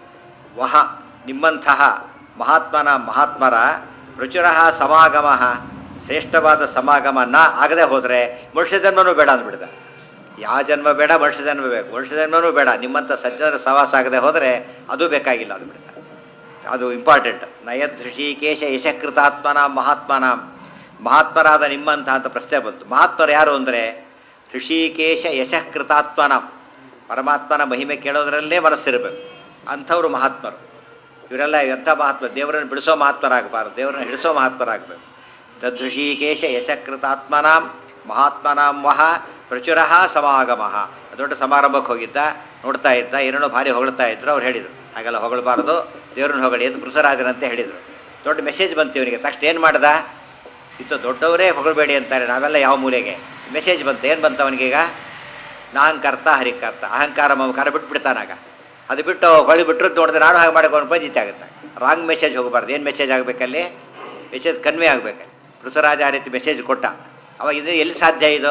ವಹ ನಿಮ್ಮಂತಹ ಮಹಾತ್ಮನ ಮಹಾತ್ಮರ ಪ್ರಚುರ ಸಮಾಗಮ ಶ್ರೇಷ್ಠವಾದ ಸಮಾಗಮ ನ ಆಗದೆ ಹೋದರೆ ಮನುಷ್ಯ ಜನ್ಮನೂ ಬೇಡ ಅಂದ್ಬಿಡ್ದ ಯಾವ ಜನ್ಮ ಬೇಡ ಮನುಷ್ಯ ಜನ್ಮ ಬೇಕು ಮನುಷ್ಯ ಜನ್ಮನೂ ಬೇಡ ನಿಮ್ಮಂಥ ಸಜ್ಜನರ ಸವಾಸ ಆಗದೆ ಹೋದರೆ ಅದು ಬೇಕಾಗಿಲ್ಲ ಅಂದ್ಬಿಡ್ದ ಅದು ಇಂಪಾರ್ಟೆಂಟ್ ನಯದ್ ಋಷಿಕೇಶ ಯಶಕೃತಾತ್ಮನ ಮಹಾತ್ಮನ ಮಹಾತ್ಮರಾದ ನಿಮ್ಮಂಥ ಅಂತ ಪ್ರಶ್ನೆ ಬಂತು ಮಹಾತ್ಮರು ಯಾರು ಅಂದರೆ ಋಷಿಕೇಶ ಯಶಕೃತಾತ್ಮನ ಪರಮಾತ್ಮನ ಮಹಿಮೆ ಕೇಳೋದ್ರಲ್ಲೇ ಮನಸ್ಸಿರಬೇಕು ಅಂಥವ್ರು ಮಹಾತ್ಮರು ಇವರೆಲ್ಲ ಎಂಥ ಮಹಾತ್ಮ ದೇವರನ್ನು ಬಿಡಿಸೋ ಮಹಾತ್ಮರಾಗಬಾರ್ದು ದೇವರನ್ನು ಹಿಡಿಸೋ ಮಹಾತ್ಮರಾಗಬೇಕು ತದೃಷಿಕೇಶ ಯಶಕೃತಾತ್ಮನಾಂ ಮಹಾತ್ಮನಾಂ ವಹ ಪ್ರಚುರ ಸಮಾಗಮ ದೊಡ್ಡ ಸಮಾರಂಭಕ್ಕೆ ಹೋಗಿದ್ದ ನೋಡ್ತಾ ಇದ್ದ ಏನೇನೋ ಭಾರಿ ಹೊಗಳ್ತಾ ಇದ್ರು ಅವ್ರು ಹೇಳಿದರು ಹಾಗೆಲ್ಲ ಹೊಗಳಬಾರ್ದು ದೇವ್ರನ್ನ ಹೊಗಳಿ ಎಂದು ಪೃಥರಾಜರಂತೆ ಹೇಳಿದರು ದೊಡ್ಡ ಮೆಸೇಜ್ ಬಂತು ಇವನಿಗೆ ತಕ್ಷಣ ಏನು ಮಾಡ್ದ ಇತ್ತು ದೊಡ್ಡವರೇ ಹೊಗಳಬೇಡಿ ಅಂತಾರೆ ನಾವೆಲ್ಲ ಯಾವ ಮೂಲೆಗೆ ಮೆಸೇಜ್ ಬಂತು ಏನು ಬಂತು ಅವನಿಗೀಗ ನಾಹಂಕರ್ತ ಹರಿಕರ್ತ ಅಹಂಕಾರ ಮಮಕಾರ ಬಿಟ್ಬಿಡ್ತಾನಾಗ ಅದು ಬಿಟ್ಟು ಹೊಳಿ ಬಿಟ್ಟರು ನೋಡಿದ್ರೆ ನಾನು ಹಾಗೆ ಮಾಡಿಕೊಂಡು ಬಂದಿತ್ತೆ ಆಗುತ್ತೆ ರಾಂಗ್ ಮೆಸೇಜ್ ಹೋಗಬಾರ್ದು ಏನು ಮೆಸೇಜ್ ಆಗಬೇಕಲ್ಲಿ ಮೆಸೇಜ್ ಕನ್ವೆ ಆಗಬೇಕು ಪೃಥ್ವರಾಜ ಆ ರೀತಿ ಮೆಸೇಜ್ ಕೊಟ್ಟ ಅವಾಗ ಇದು ಎಲ್ಲಿ ಸಾಧ್ಯ ಇದು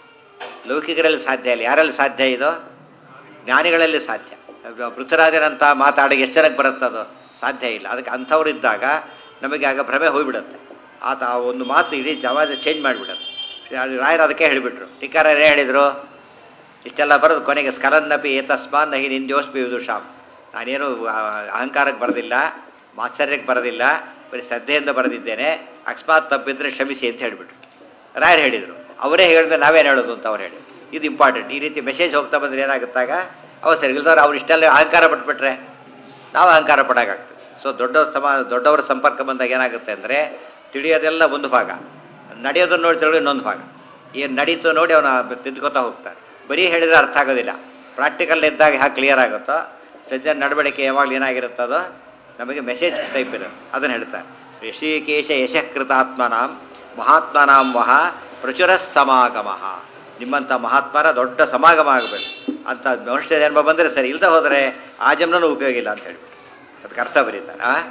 ಲೌಕಿಕರಲ್ಲಿ ಸಾಧ್ಯ ಇಲ್ಲ ಯಾರಲ್ಲಿ ಸಾಧ್ಯ ಇದು ಜ್ಞಾನಿಗಳಲ್ಲಿ ಸಾಧ್ಯ ಪೃಥ್ವರಾಜರಂತ ಮಾತಾಡಿ ಎಷ್ಟು ಜನಕ್ಕೆ ಬರುತ್ತದು ಸಾಧ್ಯ ಇಲ್ಲ ಅದಕ್ಕೆ ಅಂಥವ್ರು ಇದ್ದಾಗ ನಮಗೆ ಆಗ ಭ್ರಮೆ ಹೋಗಿಬಿಡುತ್ತೆ ಆತ ಆ ಒಂದು ಮಾತು ಇಡೀ ಜವಾಜ ಚೇಂಜ್ ಮಾಡಿಬಿಡುತ್ತೆ ರಾಯರು ಅದಕ್ಕೆ ಹೇಳಿಬಿಟ್ರು ಟೀಕಾರರೇ ಹೇಳಿದರು ಇಷ್ಟೆಲ್ಲ ಬರೋದು ಕೊನೆಗೆ ಸ್ಕಲನ್ನಪಿ ಏತಸ್ಮಾನ್ ನಹಿ ನಿಂದ್ಯೋಸ್ಪಿ ವಿದುಷಾಮ್ ನಾನೇನು ಆ, ಅಹಂಕಾರಕ್ಕೆ ಬರೋದಿಲ್ಲ ಮಾತ್ಸರ್ಯಕ್ಕೆ ಬರೋದಿಲ್ಲ ಬರೀ ಶ್ರದ್ಧೆಯಿಂದ ಬರೆದಿದ್ದೇನೆ ಅಕಸ್ಮಾತ್ ತಪ್ಪಿದ್ರೆ ಕ್ಷಮಿಸಿ ಅಂತ ಹೇಳಿಬಿಟ್ರು ರಾಯರು ಹೇಳಿದರು ಅವರೇ ಹೇಳಿದ್ಮೇಲೆ ನಾವೇನು ಹೇಳೋದು ಅಂತ ಅವ್ರು ಹೇಳಿ ಇದು ಇಂಪಾರ್ಟೆಂಟ್ ಈ ರೀತಿ ಮೆಸೇಜ್ ಹೋಗ್ತಾ ಬಂದ್ರೆ ಏನಾಗುತ್ತಾಗ ಅವಸರ ಇಲ್ದವ್ರು ಅವ್ರು ಇಷ್ಟೆಲ್ಲ ಅಹಂಕಾರ ಪಟ್ಬಿಟ್ರೆ ನಾವು ಅಹಂಕಾರ ಪಡೋಕ್ಕಾಗ್ತದೆ ಸೊ ದೊಡ್ಡ ಸಮ ದೊಡ್ಡವರ ಸಂಪರ್ಕ ಬಂದಾಗ ಏನಾಗುತ್ತೆ ಅಂದರೆ ತಿಳಿಯೋದೆಲ್ಲ ಒಂದು ಭಾಗ ನಡೆಯೋದನ್ನು ನೋಡಿ ತಿಳಿದು ಇನ್ನೊಂದು ಭಾಗ ಏನು ನಡೀತು ನೋಡಿ ಅವನ ತಿದ್ಕೋತಾ ಹೋಗ್ತಾರೆ ಬರೀ ಹೇಳಿದ್ರೆ ಅರ್ಥ ಆಗೋದಿಲ್ಲ ಪ್ರಾಕ್ಟಿಕಲ್ ಇದ್ದಾಗ ಹ್ಯಾಗೆ ಕ್ಲಿಯರ್ ಆಗುತ್ತೋ ಸಜ್ಜನ ನಡವಳಿಕೆ ಯಾವಾಗಲೂ ಏನಾಗಿರುತ್ತದೋ ನಮಗೆ ಮೆಸೇಜ್ ಟೈಪ್ ಇದೆ ಅದನ್ನು ಹೇಳ್ತಾರೆ ಋಷಿಕೇಶ ಯಶಕೃತಾತ್ಮನಾಂ ಮಹಾತ್ಮನಾಂ ವಹ ಪ್ರಚುರ ಸಮಾಗಮ ನಿಮ್ಮಂಥ ಮಹಾತ್ಮರ ದೊಡ್ಡ ಸಮಾಗಮ ಆಗಬೇಕು ಅಂತ ಮನುಷ್ಯ ಜನ್ಮ ಬಂದರೆ ಸರಿ ಇಲ್ಲದೆ ಹೋದರೆ ಆ ಜನ್ಮನೂ ಉಪಯೋಗ ಇಲ್ಲ ಅಂತ ಹೇಳ್ಬಿಟ್ಟು ಅದಕ್ಕೆ ಅರ್ಥ ಬರೀತಾರೆ ಆ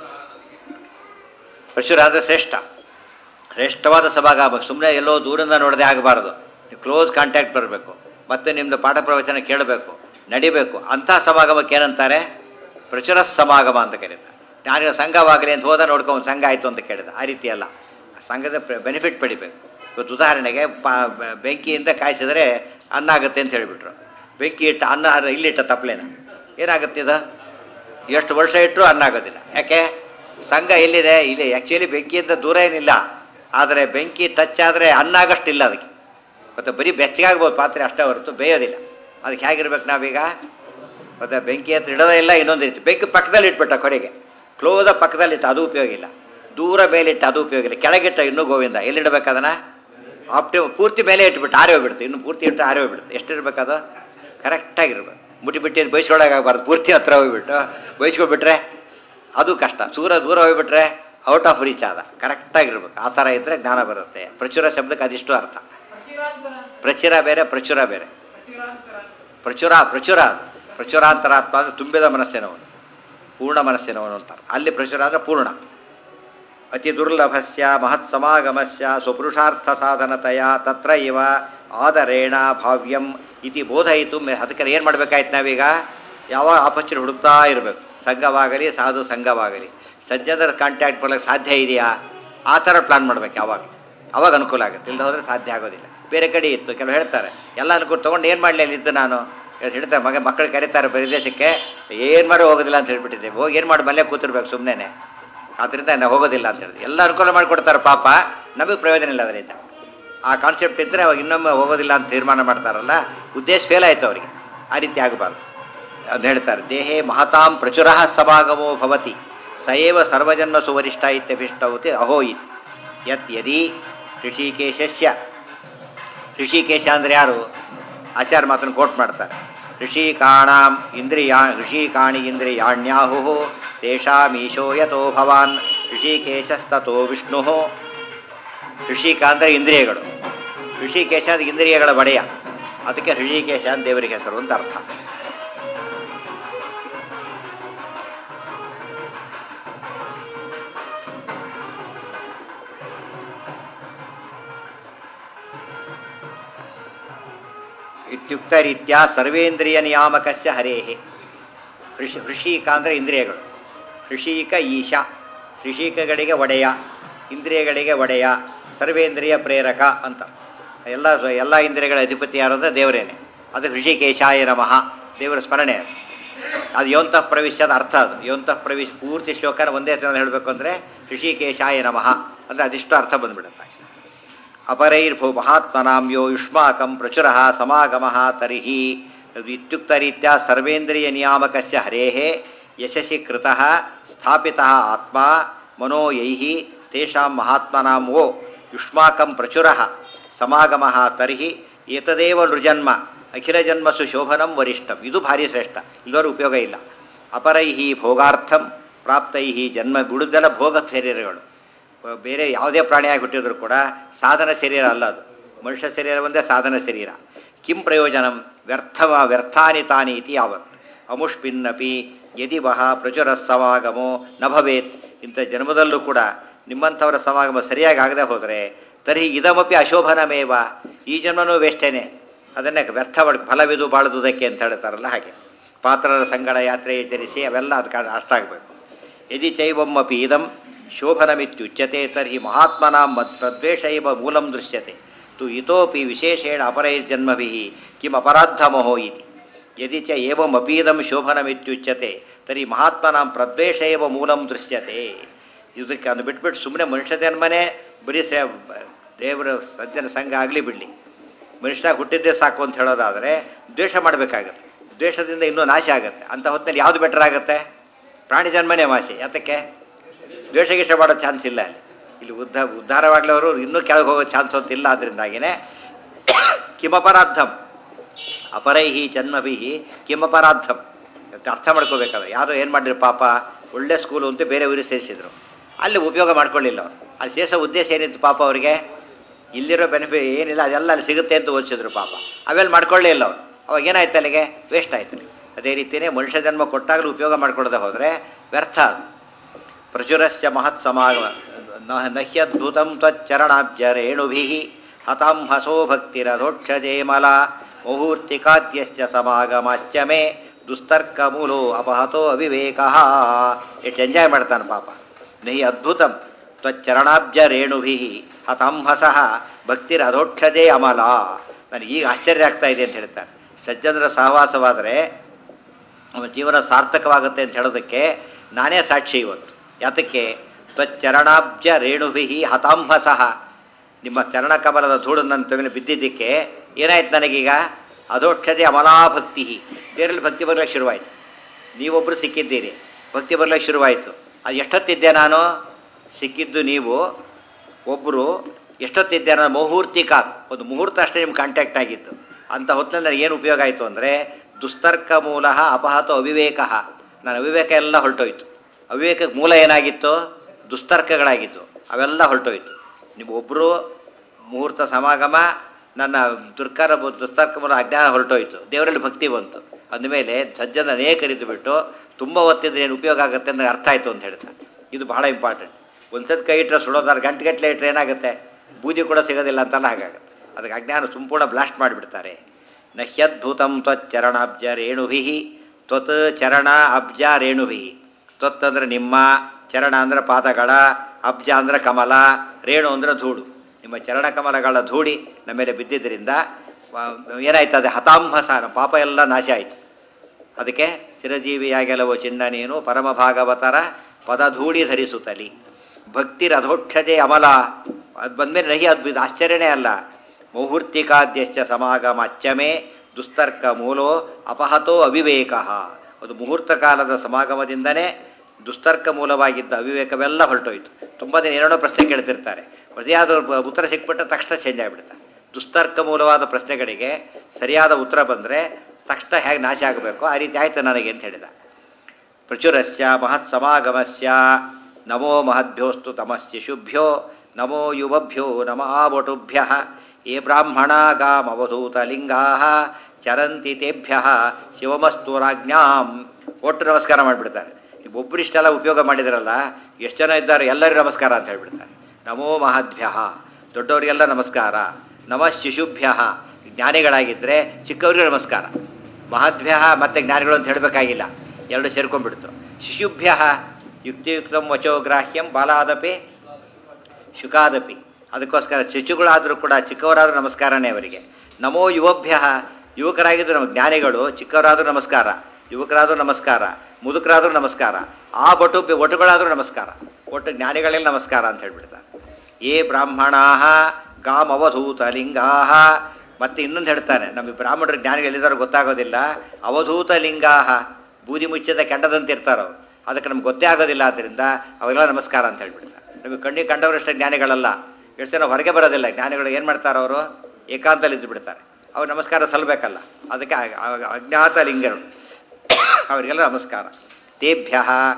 ಪ್ರಚುರ ಅಂದರೆ ಶ್ರೇಷ್ಠ ಶ್ರೇಷ್ಠವಾದ ಸಭಾಗಮ ಸುಮ್ಮನೆ ಎಲ್ಲೋ ದೂರಿಂದ ನೋಡದೆ ಆಗಬಾರ್ದು ನೀವು ಕ್ಲೋಸ್ ಕಾಂಟ್ಯಾಕ್ಟ್ ಬರಬೇಕು ಮತ್ತೆ ನಿಮ್ಮದು ಪಾಠ ಪ್ರವಚನ ಕೇಳಬೇಕು ನಡಿಬೇಕು ಅಂಥ ಸಮಾಗಮಕ್ಕೆ ಏನಂತಾರೆ ಪ್ರಚುರ ಸಮಾಗಮ ಅಂತ ಕರೀತಾರೆ ನಾನು ಸಂಘವಾಗಲಿ ಅಂತ ಹೋದ ನೋಡ್ಕೊ ಒಂದು ಸಂಘ ಆಯಿತು ಅಂತ ಕೇಳಿದ ಆ ರೀತಿ ಅಲ್ಲ ಆ ಸಂಘದ ಬೆನಿಫಿಟ್ ಪಡಿಬೇಕು ಇವತ್ತು ಉದಾಹರಣೆಗೆ ಪಾ ಬ- ಬೆಂಕಿಯಿಂದ ಕಾಯಿಸಿದ್ರೆ ಅನ್ನ ಆಗುತ್ತೆ ಅಂತ ಹೇಳಿಬಿಟ್ರು ಬೆಂಕಿ ಇಟ್ಟು ಅನ್ನ ಇಲ್ಲಿಟ್ಟ ತಪ್ಪಲೇನ ಏನಾಗುತ್ತೆ ಇದು ಎಷ್ಟು ವರ್ಷ ಇಟ್ಟರು ಅನ್ನ ಆಗೋದಿಲ್ಲ ಯಾಕೆ ಸಂಘ ಎಲ್ಲಿದೆ ಇಲ್ಲಿ ಆ್ಯಕ್ಚುಲಿ ಬೆಂಕಿಯಿಂದ ದೂರ ಏನಿಲ್ಲ ಆದರೆ ಬೆಂಕಿ ಟಚ್ ಆದರೆ ಅನ್ನ ಆಗಷ್ಟಿಲ್ಲ ಅದಕ್ಕೆ ಮತ್ತು ಬರೀ ಬೆಚ್ಚಗಾಗ್ಬೋದು ಪಾತ್ರೆ ಅಷ್ಟೇ ಹೊರತು ಬೇಯೋದಿಲ್ಲ ಅದಕ್ಕೆ ಹೇಗಿರ್ಬೇಕು ನಾವೀಗ ಮತ್ತು ಬೆಂಕಿ ಹತ್ರ ಇಡೋದೇ ಇಲ್ಲ ಇನ್ನೊಂದು ರೀತಿ ಬೆಂಕಿ ಪಕ್ಕದಲ್ಲಿ ಇಟ್ಬಿಟ್ಟ ಕೊನೆಗೆ ಕ್ಲೋಸ ಪಕ್ಕದಲ್ಲಿ ಇಟ್ಟು ಅದು ಉಪಯೋಗ ಇಲ್ಲ ದೂರ ಮೇಲಿಟ್ಟು ಅದು ಉಪಯೋಗ ಇಲ್ಲ ಕೆಳಗಿಟ್ಟ ಇನ್ನೂ ಗೋವಿಂದ ಎಲ್ಲಿಡ್ಬೇಕು ಅದನ್ನು ಆಪ್ಟಿ ಪೂರ್ತಿ ಮೇಲೆ ಇಟ್ಬಿಟ್ಟು ಆರೇ ಹೋಗ್ಬಿಡುತ್ತೆ ಇನ್ನು ಪೂರ್ತಿ ಇಟ್ಟು ಆರೇ ಹೋಗ್ಬಿಡುತ್ತೆ ಎಷ್ಟಿರ್ಬೇಕು ಅದು ಕರೆಕ್ಟಾಗಿರ್ಬೇಕು ಮುಟ್ಟಿ ಬಿಟ್ಟು ಬಯಸ್ಕೊಳಗಾಗಬಾರ್ದು ಪೂರ್ತಿ ಹತ್ರ ಹೋಗ್ಬಿಟ್ಟು ಬಯಸ್ಕೊಬಿಟ್ರೆ ಅದು ಕಷ್ಟ ಸೂರ ದೂರ ಹೋಗ್ಬಿಟ್ರೆ ಔಟ್ ಆಫ್ ರೀಚ್ ಆದ ಕರೆಕ್ಟಾಗಿರ್ಬೇಕು ಆ ಥರ ಇದ್ದರೆ ಜ್ಞಾನ ಬರುತ್ತೆ ಪ್ರಚುರ ಶಬ್ದಕ್ಕೆ ಅದಿಷ್ಟು ಅರ್ಥ ಪ್ರಚುರ ಬೇರೆ ಪ್ರಚುರ ಬೇರೆ ಪ್ರಚುರ ಪ್ರಚುರ ಪ್ರಚುರಾಂತರಾತ್ಮ ಅಂದರೆ ತುಂಬಿದ ಮನಸ್ಸಿನವನು ಪೂರ್ಣ ಮನಸ್ಸಿನವನು ಅಂತಾರೆ ಅಲ್ಲಿ ಪ್ರಚುರ ಅಂದರೆ ಪೂರ್ಣ ಅತಿ ದುರ್ಲಭಸ್ಯ ಮಹತ್ ಸಮಾಗಮಸ್ಯ ಸ್ವಪುರುಷಾರ್ಥ ಸಾಧನತೆಯ ತತ್ರ ಇವ ಆದರೇಣ ಭಾವ್ಯಂ ಇತಿ ಬೋಧಯಿತು ಮೆ- ಅದಕ್ಕೆ ಏನು ಮಾಡ್ಬೇಕಾಯ್ತು ನಾವೀಗ ಯಾವಾಗ ಆಪರ್ಚುನಿಟಿ ಹುಡುಕ್ತಾ ಇರಬೇಕು ಸಂಘವಾಗಲಿ ಸಾಧು ಸಂಘವಾಗಲಿ ಸಜ್ಜನರ ಕಾಂಟ್ಯಾಕ್ಟ್ ಬರ್ಲಿಕ್ಕೆ ಸಾಧ್ಯ ಇದೆಯಾ ಆ ಥರ ಪ್ಲಾನ್ ಮಾಡ್ಬೇಕು ಯಾವಾಗ ಅವಾಗ ಅನುಕೂಲ ಆಗುತ್ತೆ ಇಲ್ಲದೆ ಹೋದರೆ ಸಾಧ್ಯ ಆಗೋದಿಲ್ಲ ಬೇರೆ ಕಡೆ ಇತ್ತು ಕೆಲವು ಹೇಳ್ತಾರೆ ಎಲ್ಲ ಅನುಕೂಲ ತೊಗೊಂಡು ಏನು ಮಾಡಲಿ ಅಲ್ಲಿದ್ದು ನಾನು ಇವತ್ತು ಹೇಳ್ತಾರೆ ಮಗ ಮಕ್ಕಳು ಕರೀತಾರೆ ಪ್ರದೇಶಕ್ಕೆ ಏನು ಮಾಡಿ ಹೋಗೋದಿಲ್ಲ ಅಂತ ಹೇಳ್ಬಿಟ್ಟಿದ್ದೆ ಹೋಗಿ ಏನು ಮಾಡಿ ಮನೆ ಕೂತಿರ್ಬೇಕು ಸುಮ್ಮನೆ ಆದ್ದರಿಂದ ನಾವು ಹೋಗೋದಿಲ್ಲ ಅಂತ ಹೇಳಿದೆ ಎಲ್ಲ ಅನುಕೂಲ ಮಾಡಿಕೊಡ್ತಾರೆ ಪಾಪ ನಮಗೆ ಪ್ರಯೋಜನ ಇಲ್ಲ ಅದರಿಂದ ಆ ಕಾನ್ಸೆಪ್ಟ್ ಇದ್ದರೆ ಅವಾಗ ಇನ್ನೊಮ್ಮೆ ಹೋಗೋದಿಲ್ಲ ಅಂತ ತೀರ್ಮಾನ ಮಾಡ್ತಾರಲ್ಲ ಉದ್ದೇಶ ಫೇಲ್ ಆಯಿತು ಅವರಿಗೆ ಆ ರೀತಿ ಆಗಬಾರ್ದು ಅದು ಹೇಳ್ತಾರೆ ದೇಹೇ ಮಹತಾಂ ಪ್ರಚುರ ಸಮಾಗಮೋ ಭವತಿ ಸಯೇವ ಸರ್ವಜನ್ಮ ಸುವರಿಷ್ಠ ಇತ್ಯಭಿಷ್ಟವತಿ ಅಹೋಯಿತ್ ಯತ್ ಯದಿ ಋಷಿಕೇಶಸ್ಯ ಋಷಿಕೇಶ ಅಂದರೆ ಯಾರು ಆಚಾರ್ಯ ಮಾತನ್ನು ಕೋಟ್ ಮಾಡ್ತಾರೆ ಋಷಿಕಾಣಾಂ ಇಂದ್ರಿಯಾ ಋಷಿಕಾಣಿ ಇಂದ್ರಿಯಾಣ್ಯಾಹು ತೇಷಾಮೀಶೋ ಯಥೋ ಭವಾನ್ ಋಷಿಕೇಶಸ್ತಥೋ ವಿಷ್ಣು ಋಷಿಕ ಅಂದರೆ ಇಂದ್ರಿಯಗಳು ಋಷಿಕೇಶ ಅದು ಇಂದ್ರಿಯಗಳ ಒಡೆಯ ಅದಕ್ಕೆ ಹೃಷಿಕೇಶ ಅಂತ ದೇವರಿಗೆ ಹೆಸರು ಅಂತ ಅರ್ಥ ಇತ್ಯುಕ್ತ ರೀತ್ಯ ಸರ್ವೇಂದ್ರಿಯ ನಿಯಾಮಕಸ್ಯ ಹರೇಹೆ ಋಷಿ ಋಷಿಕ ಅಂದರೆ ಇಂದ್ರಿಯಗಳು ಋಷಿಕ ಈಶ ಋಷಿಕಗಳಿಗೆ ಒಡೆಯ ಇಂದ್ರಿಯಗಳಿಗೆ ಒಡೆಯ ಸರ್ವೇಂದ್ರಿಯ ಪ್ರೇರಕ ಅಂತ ಎಲ್ಲ ಎಲ್ಲ ಇಂದ್ರಿಯಗಳ ಅಧಿಪತಿ ಯಾರು ಅಂದರೆ ದೇವರೇನೆ ಅದು ಋಷಿಕೇಶಾಯ ನಮಃ ದೇವರ ಸ್ಮರಣೆ ಅದು. ಅದು ಯೋಂತಃ ಪ್ರವಿಶ್ಯದ ಅರ್ಥ ಅದು ಯೋಂತಃ ಪ್ರವಿಶ್ ಪೂರ್ತಿ ಶ್ಲೋಕನ ಒಂದೇ ಸಲ ಹೇಳಬೇಕು ಅಂದರೆ ಋಷಿಕೇಶಾಯ ನಮಃ ಅಂದರೆ ಅದಿಷ್ಟು ಅರ್ಥ ಬಂದ್ಬಿಡುತ್ತೆ ಅಪರೈರ್ಭೂ ಮಹಾತ್ಮನಾಂ ಯೋ ಯುಷ್ಮಾಕಂ ಪ್ರಚುರ ಸಮಾಗಮ ತರ್ಹಿ ಇತ್ಯುಕ್ತ ರೀತ್ಯ ಸರ್ವೇಂದ್ರಿಯ ನಿಯಾಮಕಸ್ಯ ಹರೇಃ ಯಶಸಿ ಕೃತಃ ಸ್ಥಾಪಿತಃ ಆತ್ಮ ಮನೋಯೈಃ ತೇಷಾಂ ಮಹಾತ್ಮನಾಂ ವೋ ಯುಷ್ಮಾಕಂ ಪ್ರಚುರ ಸಮಾಗಮ ತರ್ಹಿ ಏತದೇವ ನೃಜನ್ಮ ಅಖಿಲ ಜನ್ಮಸು ಶೋಭನಂ ವರಿಷ್ಠಂ ಇದು ಭಾರಿ ಶ್ರೇಷ್ಠ ಇಲ್ಲವರು ಉಪಯೋಗ ಇಲ್ಲ ಅಪರೈಹಿ ಭೋಗಾರ್ಥಂ ಪ್ರಾಪ್ತೈಹಿ ಜನ್ಮ ಬಿಡುದೆಲ್ಲ ಭೋಗ ಶರೀರಗಳು ಬೇರೆ ಯಾವುದೇ ಪ್ರಾಣಿಯಾಗಿ ಹುಟ್ಟಿದ್ರು ಕೂಡ ಸಾಧನ ಶರೀರ ಅಲ್ಲ ಅದು ಮನುಷ್ಯ ಶರೀರ ಒಂದೇ ಸಾಧನ ಶರೀರ ಕಿಂ ಪ್ರಯೋಜನಂ ವ್ಯರ್ಥವ ವ್ಯರ್ಥಾನಿ ತಾನಿ ಇತಿ ಯಾವತ್ ಅಮುಷ್ಪಿನ್ನಪಿ ಯದಿ ವಹ ಪ್ರಚುರ ಸಮಾಗಮೋ ನ ಭವೇತ್ ಇಂಥ ಜನ್ಮದಲ್ಲೂ ಕೂಡ ನಿಮ್ಮಂಥವರ ಸಮಾಗಮ ಸರಿಯಾಗಿ ಆಗದೆ ಹೋದರೆ ತರ್ಹಿ ಇದಮಪಿ ಅಶೋಭನಮೇವ ಈ ಜನ್ಮನೂ ವೇಷ್ಟೇನೆ ಅದನ್ನೇ ವ್ಯರ್ಥ ಮಾಡ್ ಫಲವಿದು ಬಾಳದುದಕ್ಕೆ ಅಂತ ಹೇಳ್ತಾರಲ್ಲ ಹಾಗೆ ಪಾತ್ರರ ಸಂಗಡ ಯಾತ್ರೆ ಎಚ್ಚರಿಸಿ ಅವೆಲ್ಲ ಅದಕ್ಕೆ ಅಷ್ಟಾಗಬೇಕು ಯದಿ ಚೈವಮ್ಮಪಿ ಇದಂ ಶೋಭನಮಿತ್ಯುಚ್ಯತೆ ತರ್ಹಿ ಮಹಾತ್ಮನಾಂ ಮತ್ ಪ್ರದ್ವೇಷ ಇವ ಮೂಲಂ ದೃಶ್ಯತೆ ತು ಇತೋಪಿ ವಿಶೇಷೇಣ ಅಪರೈರ್ಜನ್ಮಭಿಃ ಕಿಂ ಅಪರಾಧಮೋಹೋ ಇತಿ ಯದಿ ಚ ಏವಮಪೀದಂ ಶೋಭನಮಿತ್ಯುಚ್ಯತೆ ತರ್ಹಿ ಮಹಾತ್ಮನಾಂ ಪ್ರದ್ವೇಷ ಇವ ಮೂಲಂ ದೃಶ್ಯತೆ ಇದಕ್ಕೆ ಅದು ಬಿಟ್ಬಿಟ್ಟು ಸುಮ್ಮನೆ ಮನುಷ್ಯ ಜನ್ಮನೇ ಬರೀ ಸೇ ದೇವರ ಸಜ್ಜನ ಸಂಘ ಆಗಲಿ ಬಿಡಲಿ ಮನುಷ್ಯನಾಗ ಹುಟ್ಟಿದ್ದೇ ಸಾಕು ಅಂತ ಹೇಳೋದಾದರೆ ದ್ವೇಷ ಮಾಡಬೇಕಾಗತ್ತೆ ದ್ವೇಷದಿಂದ ಇನ್ನೂ ನಾಶ ಆಗುತ್ತೆ ಅಂಥ ಹೊತ್ತಿನಲ್ಲಿ ಯಾವುದು ಬೆಟರ್ ಆಗುತ್ತೆ ಪ್ರಾಣಿ ಜನ್ಮನೇ ವಾಸಿ ಯಾತಕ್ಕೆ ದ್ವೇಷ ಗೀಷ ಮಾಡೋ ಚಾನ್ಸ್ ಇಲ್ಲ ಅಲ್ಲಿ ಇಲ್ಲಿ ಉದ್ಧ ಉದ್ಧಾರವಾಗ್ಲವರು ಇನ್ನೂ ಕೆಳಗೆ ಹೋಗೋ ಚಾನ್ಸ್ ಅಂತ ಇಲ್ಲ ಅದರಿಂದಾಗಿನೇ ಕಿಮಪರಾಧಂ ಅಪರೈಹಿ ಜನ್ಮಭಿಹಿ ಕಿಮಪರಾಧಂ ಅದಕ್ಕೆ ಅರ್ಥ ಮಾಡ್ಕೋಬೇಕಾದ್ರೆ ಯಾರೋ ಏನು ಮಾಡಿದ್ರು ಪಾಪ ಒಳ್ಳೆ ಸ್ಕೂಲು ಅಂತ ಬೇರೆ ಊರಿಗೆ ಸೇರಿಸಿದ್ರು ಅಲ್ಲಿ ಉಪಯೋಗ ಮಾಡ್ಕೊಳ್ಳಿಲ್ಲ ಅವ್ರು ಅಲ್ಲಿ ಸೇರಿಸೋ ಉದ್ದೇಶ ಏನಿತ್ತು ಪಾಪ ಅವರಿಗೆ ಇಲ್ಲಿರೋ ಬೆನಿಫಿಟ್ ಏನಿಲ್ಲ ಅದೆಲ್ಲ ಅಲ್ಲಿ ಸಿಗುತ್ತೆ ಅಂತ ಓದಿಸಿದ್ರು ಪಾಪ ಅವೆಲ್ಲ ಮಾಡ್ಕೊಳ್ಳೇ ಇಲ್ಲ ಅವ್ರು ಅವಾಗ ಏನಾಯ್ತು ಅಲ್ಲಿಗೆ ವೇಸ್ಟ್ ಆಯ್ತು ಅದೇ ರೀತಿಯೇ ಮನುಷ್ಯ ಜನ್ಮ ಕೊಟ್ಟಾಗಲೂ ಉಪಯೋಗ ಮಾಡ್ಕೊಳ್ಳದೆ ಹೋದರೆ ವ್ಯರ್ಥ ಅದು ಪ್ರಚುರಸ್ಯ ಮಹತ್ ಸಮಾಗಮ ನ- ನಹ್ಯದ್ಭುತಂ ತ್ವಚ್ಚರಣಾಬ್ಜ ರೇಣುಭಿ ಹತಾಂ ಹಸೋ ಭಕ್ತಿರಧೋಕ್ಷಜೇಮಲ ಮುಹೂರ್ತಿಕಾದ್ಯಶ್ಚ ಸಮಾಗಮಾಚ್ಯ ಮೇ ದುಸ್ತರ್ಕ ಮೂಲೋ ಅಪಹತೋ ಅವಿವೇಕ ಎಷ್ಟು ಎಂಜಾಯ್ ಮಾಡ್ತಾನೆ ಪಾಪ ನಹಿ ಅದ್ಭುತಂ ತ್ವಚ್ಚರಣಾಬ್ಜ ರೇಣುಭಿ ಹತಾಂಹಸಃ ಭಕ್ತಿರಧೋಕ್ಷಜೇ ಅಮಲ ನನಗೆ ಈಗ ಆಶ್ಚರ್ಯ ಆಗ್ತಾ ಇದೆ ಅಂತ ಹೇಳ್ತಾನೆ ಸಜ್ಜನರ ಸಹವಾಸವಾದರೆ ಅವನ ಜೀವನ ಸಾರ್ಥಕವಾಗುತ್ತೆ ಅಂತ ಹೇಳೋದಕ್ಕೆ ನಾನೇ ಸಾಕ್ಷಿ ಇವತ್ತು ಯಾತಕ್ಕೆ ತ್ವಚ್ಚರಣಾಬ್ಜ ರೇಣುಭಿ ಹತಾಂಹಸಃ ನಿಮ್ಮ ಚರಣಕಮಲದ ಧೂಳು ನನ್ನ ತಮಿಳು ಬಿದ್ದಿದ್ದಕ್ಕೆ ಏನಾಯ್ತು ನನಗೀಗ ಅದೋಕ್ಷತೆ ಅಮಲಾಭಕ್ತಿ ದೇವರಲ್ಲಿ ಭಕ್ತಿ ಬರಲಿಕ್ಕೆ ಶುರುವಾಯಿತು ನೀವೊಬ್ಬರು ಸಿಕ್ಕಿದ್ದೀರಿ ಭಕ್ತಿ ಬರಲಿಕ್ಕೆ ಶುರುವಾಯಿತು ಅದು ಎಷ್ಟೊತ್ತಿದ್ದೆ ನಾನು ಸಿಕ್ಕಿದ್ದು ನೀವು ಒಬ್ಬರು ಎಷ್ಟೊತ್ತಿದ್ದೆ ನಾನು ಮುಹೂರ್ತಿಕ ಒಂದು ಮುಹೂರ್ತ ಅಷ್ಟೇ ನಿಮ್ಗೆ ಕಾಂಟ್ಯಾಕ್ಟ್ ಆಗಿತ್ತು ಅಂಥ ಹೊತ್ತಿನಲ್ಲಿ ನನಗೆ ಏನು ಉಪಯೋಗ ಆಯಿತು ಅಂದರೆ ದುಸ್ತರ್ಕ ಮೂಲ ಅಪಹತ ಅವಿವೇಕ ನನ್ನ ಅವಿವೇಕ ಎಲ್ಲ ಹೊರಟೋಯ್ತು ಅವಿವೇಕಕ್ಕೆ ಮೂಲ ಏನಾಗಿತ್ತು ದುಸ್ತರ್ಕಗಳಾಗಿತ್ತು ಅವೆಲ್ಲ ಹೊರಟೋಯ್ತು ನೀವು ಒಬ್ಬರು ಮುಹೂರ್ತ ಸಮಾಗಮ ನನ್ನ ದುರ್ಕಾರ ದುಸ್ತರ್ಕ ಮೂಲ ಅಜ್ಞಾನ ಹೊರಟೋಯ್ತು ದೇವರಲ್ಲಿ ಭಕ್ತಿ ಬಂತು ಅಂದಮೇಲೆ ಸಜ್ಜನ ಅನೇಕರಿದ್ದು ಬಿಟ್ಟು ತುಂಬ ಹೊತ್ತಿದ್ರೆ ಏನು ಉಪಯೋಗ ಆಗುತ್ತೆ ಅಂತ ಅರ್ಥ ಆಯಿತು ಅಂತ ಹೇಳ್ತಾರೆ ಇದು ಬಹಳ ಇಂಪಾರ್ಟೆಂಟ್ ಒಂದ್ಸತಿ ಕೈ ಇಟ್ಟರೆ ಸುಡೋದಾದ್ರೆ ಗಂಟೆ ಗಟ್ಟಲೆ ಇಟ್ಟರೆ ಏನಾಗುತ್ತೆ ಬೂದಿ ಕೂಡ ಸಿಗೋದಿಲ್ಲ ಅಂತಲ್ಲ ಹಾಗಾಗುತ್ತೆ ಅದಕ್ಕೆ ಅಜ್ಞಾನ ಸಂಪೂರ್ಣ ಬ್ಲಾಸ್ಟ್ ಮಾಡಿಬಿಡ್ತಾರೆ ನಹ್ಯದ್ಭುತಂ ತ್ವಚ್ಚರಣಾಬ್ಜ ರೇಣುಭಿ ತ್ವತ್ ಚರಣ ಅಬ್ಜ ರೇಣುಭಿ ತ್ವತ್ ಅಂದರೆ ನಿಮ್ಮ ಚರಣ ಅಂದರೆ ಪಾದಗಳ ಅಬ್ಜ ಅಂದರೆ ಕಮಲ ರೇಣು ಅಂದರೆ ಧೂಳು ನಿಮ್ಮ ಚರಣ ಕಮಲಗಳ ಧೂಳಿ ನಮ್ಮ ಮೇಲೆ ಬಿದ್ದಿದ್ದರಿಂದ ಏನಾಯ್ತು ಅದು ಹತಾಂಹಸ ನಮ್ಮ ಪಾಪ ಎಲ್ಲ ನಾಶ ಆಯಿತು ಅದಕ್ಕೆ ಚಿರಜೀವಿಯಾಗೆಲವು ಚಿನ್ನ ನೀನು ಪರಮ ಭಾಗವತರ ಪದಧೂಳಿ ಧರಿಸುತ್ತಲಿ ಭಕ್ತಿ ರಥೋಕ್ಷಜೆ ಅಮಲ ಅದು ಬಂದಮೇಲೆ ನಹಿ ಅದು ಇದು ಆಶ್ಚರ್ಯನೇ ಅಲ್ಲ ಮುಹೂರ್ತಿಕಾದ್ಯಶ್ಚ ಸಮಾಗಮ ಅಚ್ಚಮೆ ದುಸ್ತರ್ಕ ಮೂಲೋ ಅಪಹತೋ ಅವಿವೇಕ ಅದು ಮುಹೂರ್ತ ಕಾಲದ ಸಮಾಗಮದಿಂದನೇ ದುಸ್ತರ್ಕ ಮೂಲವಾಗಿದ್ದ ಅವಿವೇಕವೆಲ್ಲ ಹೊರಟೋಯ್ತು ತುಂಬ ದಿನ ಏನೇನೋ ಪ್ರಶ್ನೆ ಕೇಳ್ತಿರ್ತಾರೆ ಸರಿಯಾದ ಉತ್ತರ ಸಿಕ್ಬಿಟ್ರೆ ತಕ್ಷಣ ಚೇಂಜ್ ಆಗಿಬಿಡುತ್ತೆ ದುಸ್ತರ್ಕ ಮೂಲವಾದ ಪ್ರಶ್ನೆಗಳಿಗೆ ಸರಿಯಾದ ಉತ್ತರ ಬಂದರೆ ತಕ್ಷಣ ಹೇಗೆ ನಾಶ ಆಗಬೇಕು ಆ ರೀತಿ ಆಯ್ತು ನನಗೆ ಅಂತ ಹೇಳಿದ ಪ್ರಚುರಸ್ಯ ಮಹತ್ ಸಮಾಗಮಸ್ಯ ನಮೋ ಮಹದ್ಭ್ಯೋಸ್ತು ತಮಸ್ಯ ಶುಭ್ಯೋ ನಮೋ ಯುವಭ್ಯೋ ನಮ ಆವಟುಭ್ಯ ಏ ಬ್ರಾಹ್ಮಣ ಗಾಮವಧೂತಲಿಂಗಾ ಚರಂತಿ ತೇಭ್ಯ ಶಿವಮಸ್ತು ರಾಜ್ಞಾಂ ಒಟ್ಟು ನಮಸ್ಕಾರ ಮಾಡಿಬಿಡ್ತಾರೆ ಒಬ್ಬರು ಇಷ್ಟೆಲ್ಲ ಉಪಯೋಗ ಮಾಡಿದ್ರಲ್ಲ ಎಷ್ಟು ಜನ ಇದ್ದಾರೆ ಎಲ್ಲರಿಗೂ ನಮಸ್ಕಾರ ಅಂತ ಹೇಳ್ಬಿಡ್ತಾರೆ ನಮೋ ಮಹದ್ಭ್ಯ ದೊಡ್ಡವರಿಗೆಲ್ಲ ನಮಸ್ಕಾರ ನಮಃ ಶಿಶುಭ್ಯ ಜ್ಞಾನಿಗಳಾಗಿದ್ದರೆ ಚಿಕ್ಕವರಿಗೆ ನಮಸ್ಕಾರ ಮಹದ್ಭ್ಯ ಮತ್ತು ಜ್ಞಾನಿಗಳು ಅಂತ ಹೇಳಬೇಕಾಗಿಲ್ಲ ಎರಡು ಸೇರ್ಕೊಂಡ್ಬಿಡ್ತು ಶಿಶುಭ್ಯ ಯುಕ್ತಿಯುಕ್ತಂ ವಚೋಗ್ರಾಹ್ಯಂ ಬಾಲಾದಪಿ ಶುಕಾದಪಿ ಅದಕ್ಕೋಸ್ಕರ ಶಿಶುಗಳಾದರೂ ಕೂಡ ಚಿಕ್ಕವರಾದರೂ ನಮಸ್ಕಾರನೇ ಅವರಿಗೆ ನಮೋ ಯುವಭ್ಯ ಯುವಕರಾಗಿದ್ದು ನಮ್ಮ ಜ್ಞಾನಿಗಳು ಚಿಕ್ಕವರಾದರೂ ನಮಸ್ಕಾರ ಯುವಕರಾದರೂ ನಮಸ್ಕಾರ ಮುದುಕರಾದರೂ ನಮಸ್ಕಾರ ಆ ಬಟು ಒಟುಗಳಾದರೂ ನಮಸ್ಕಾರ ಒಟ್ಟು ಜ್ಞಾನಿಗಳೆಲ್ಲ ನಮಸ್ಕಾರ ಅಂತ ಹೇಳ್ಬಿಡ್ತಾರೆ ಏ ಬ್ರಾಹ್ಮಣಾ ಗಾಮವಧೂತ ಲಿಂಗಾ ಮತ್ತೆ ಇನ್ನೊಂದು ಹೇಳ್ತಾನೆ ನಮ್ಮ ಬ್ರಾಹ್ಮಣರು ಜ್ಞಾನಿಗಳಿದ್ದಾರೆ ಗೊತ್ತಾಗೋದಿಲ್ಲ ಅವಧೂತ ಲಿಂಗಾ ಬೂದಿ ಮುಚ್ಚಿದ ಕೆಂಡದಂತೆ ಇರ್ತಾರೋ ಅದಕ್ಕೆ ನಮ್ಗೆ ಗೊತ್ತೇ ಆಗೋದಿಲ್ಲ ಆದ್ದರಿಂದ ಅವೆಲ್ಲ ನಮಸ್ಕಾರ ಅಂತ ಹೇಳ್ಬಿಡ್ತಾರೆ ನಮಗೆ ಕಣ್ಣಿಗೆ ಕಂಡವರಷ್ಟೇ ಜ್ಞಾನಿಗಳಲ್ಲ ಎಷ್ಟು ಜನ ಹೊರಗೆ ಬರೋದಿಲ್ಲ ಜ್ಞಾನಿಗಳು ಏನು ಮಾಡ್ತಾರೆ ಅವರು ಏಕಾಂತಲ್ಲಿ ಇದ್ದು ಬಿಡ್ತಾರೆ ಅವ್ರು ನಮಸ್ಕಾರ ಸಲ್ಲಬೇಕಲ್ಲ ಅದಕ್ಕೆ ಅ- ಅ- ಅಜ್ಞಾತ ಲಿಂಗರು ಅವರಿಗೆಲ್ಲ ನಮಸ್ಕಾರ ತೇಭ್ಯ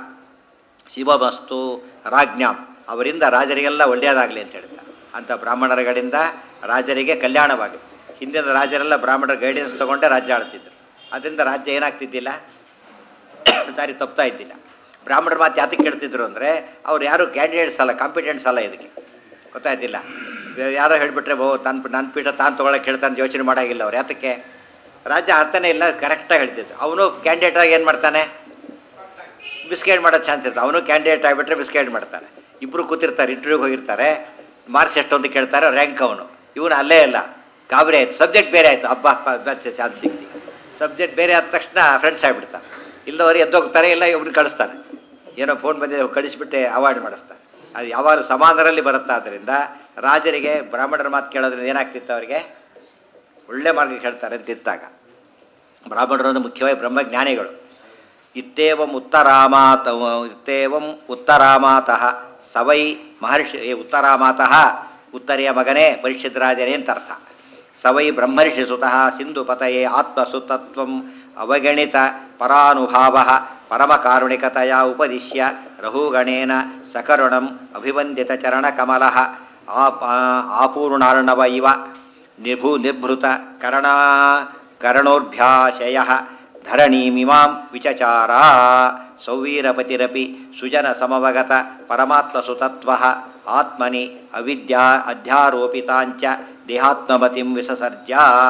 ಶಿವಮಸ್ತು ರಾಜ್ಞಾಂ ಅವರಿಂದ ರಾಜರಿಗೆಲ್ಲ ಒಳ್ಳೆಯದಾಗಲಿ ಅಂತ ಹೇಳ್ತಾರೆ ಅಂಥ ಬ್ರಾಹ್ಮಣರುಗಳಿಂದ ರಾಜರಿಗೆ ಕಲ್ಯಾಣವಾಗಲಿ ಹಿಂದಿನ ರಾಜರೆಲ್ಲ ಬ್ರಾಹ್ಮಣರ ಗೈಡೆನ್ಸ್ ತಗೊಂಡೇ ರಾಜ್ಯ ಆಳ್ತಿದ್ರು ಅದರಿಂದ ರಾಜ್ಯ ಏನಾಗ್ತಿದ್ದಿಲ್ಲ ದಾರಿ ತಪ್ತಾ ಇದ್ದಿಲ್ಲ ಬ್ರಾಹ್ಮಣರ ಮಾತು ಯಾತಕ್ಕೆ ಕೇಳ್ತಿದ್ರು ಅಂದರೆ ಅವ್ರು ಯಾರು ಕ್ಯಾಂಡಿಡೇಟ್ಸ್ ಅಲ್ಲ ಕಾಂಪಿಟೆಂಟ್ಸ್ ಅಲ್ಲ ಇದಕ್ಕೆ ಗೊತ್ತಾಯ್ತಿಲ್ಲ ಬೇರೆ ಯಾರೋ ಹೇಳಿಬಿಟ್ರೆ ಓ ತನ್ನ ನನ್ನ ಪೀಠ ತಾನು ತೊಗೊಳಕ್ಕೆ ಹೇಳ್ತಾನೆ ಯೋಚನೆ ಮಾಡಾಗಿಲ್ಲ ಅವ್ರು ಯಾತಕ್ಕೆ ರಾಜ್ಯ ಅರ್ಥನೇ ಇಲ್ಲ ಕರೆಕ್ಟಾಗಿ ಹೇಳ್ತಿದ್ರು ಅವನು ಕ್ಯಾಂಡಿಡೇಟಾಗಿ ಏನು ಮಾಡ್ತಾನೆ ಬಿಸ್ಕೆಟ್ ಮಾಡೋ ಚಾನ್ಸ್ ಇರ್ತದೆ ಅವನು ಕ್ಯಾಂಡಿಡೇಟ್ ಆಗಿಬಿಟ್ರೆ ಬಿಸ್ಕೆಟ್ ಮಾಡ್ತಾನೆ ಇಬ್ಬರು ಕೂತಿರ್ತಾರೆ ಇಂಟರ್ವ್ಯೂಗೆ ಹೋಗಿರ್ತಾರೆ ಮಾರ್ಕ್ಸ್ ಎಷ್ಟು ಅಂತ ಕೇಳ್ತಾರೆ ರ್ಯಾಂಕ್ ಅವನು ಇವನು ಅಲ್ಲೇ ಇಲ್ಲ ಗಾಬರಿ ಆಯ್ತು ಸಬ್ಜೆಕ್ಟ್ ಬೇರೆ ಆಯಿತು ಹಬ್ಬ ಚಾನ್ಸ್ ಸಿಗ್ತಿ ಸಬ್ಜೆಕ್ಟ್ ಬೇರೆ ಆದ ತಕ್ಷಣ ಫ್ರೆಂಡ್ಸ್ ಆಗಿಬಿಡ್ತಾರೆ ಇಲ್ಲದವರು ಎದ್ದೋಗ್ತಾರೆ ಇಲ್ಲ ಇವ್ರನ್ನ ಕಳಿಸ್ತಾರೆ ಏನೋ ಫೋನ್ ಬಂದಿದೆ ಕಳಿಸ್ಬಿಟ್ಟೆ ಅವಾಯ್ಡ್ ಮಾಡಿಸ್ತಾರೆ ಅದು ಯಾವಾಗ ಸಮಾನರಲ್ಲಿ ಬರುತ್ತಾ ಆದ್ದರಿಂದ ರಾಜರಿಗೆ ಬ್ರಾಹ್ಮಣರ ಮಾತು ಕೇಳೋದ್ರಿಂದ ಏನಾಗ್ತಿತ್ತು ಅವರಿಗೆ ಒಳ್ಳೆ ಮಾರ್ಗ ಹೇಳ್ತಾರೆ ಅಂತ ಇದ್ದಾಗ ಬ್ರಾಹ್ಮಣರು ಅಂದ್ರೆ ಮುಖ್ಯವಾಗಿ ಬ್ರಹ್ಮಜ್ಞಾನಿಗಳು ಇತ್ತೇವಂ ಉತ್ತರಾಮಾತ ಇತ್ತೇವಂ ಉತ್ತರಾಮಾತಃ ಸವೈ ಮಹರ್ಷಿ ಏ ಉತ್ತರಾಮಾತಃ ಉತ್ತರೆಯ ಮಗನೇ ಪರೀಕ್ಷಿತ್ ರಾಜನೇ ಅಂತ ಅರ್ಥ ಸವೈ ಬ್ರಹ್ಮರ್ಷಿ ಸುತಃ ಸಿಂಧು ಪತಯೇ ಆತ್ಮಸುತತ್ವಂ ಅವಗಣಿತ ಪರಾನುಭಾವ ಪರಮಕಾರುಣಿಕತೆಯ ಉಪದಿಶ್ಯ ರಹುಗಣೇನ ಸಕರುಣಂ ಅಭಿವಂದಿತ ಚರಣಕಮಲ ಆಪ ಆಪೂರ್ಣಾರ್ಣವ ಇವ ನಿಭು ನಿಭೃತ ಕರಣ ಕರಣೋರ್ಭ್ಯಾಶಯ ಧರಣೀಮಿಮಾಂ ವಿಚಚಾರ ಸೌವೀರಪತಿರಪಿ ಸುಜನ ಸಮವಗತ ಪರಮಾತ್ಮಸುತತ್ವ ಆತ್ಮನಿ ಅವಿದ್ಯಾ ಅಧ್ಯಾರೋಪಿತಾಂಚ ದೇಹಾತ್ಮಮತಿಂ ವಿಸಸರ್ಜ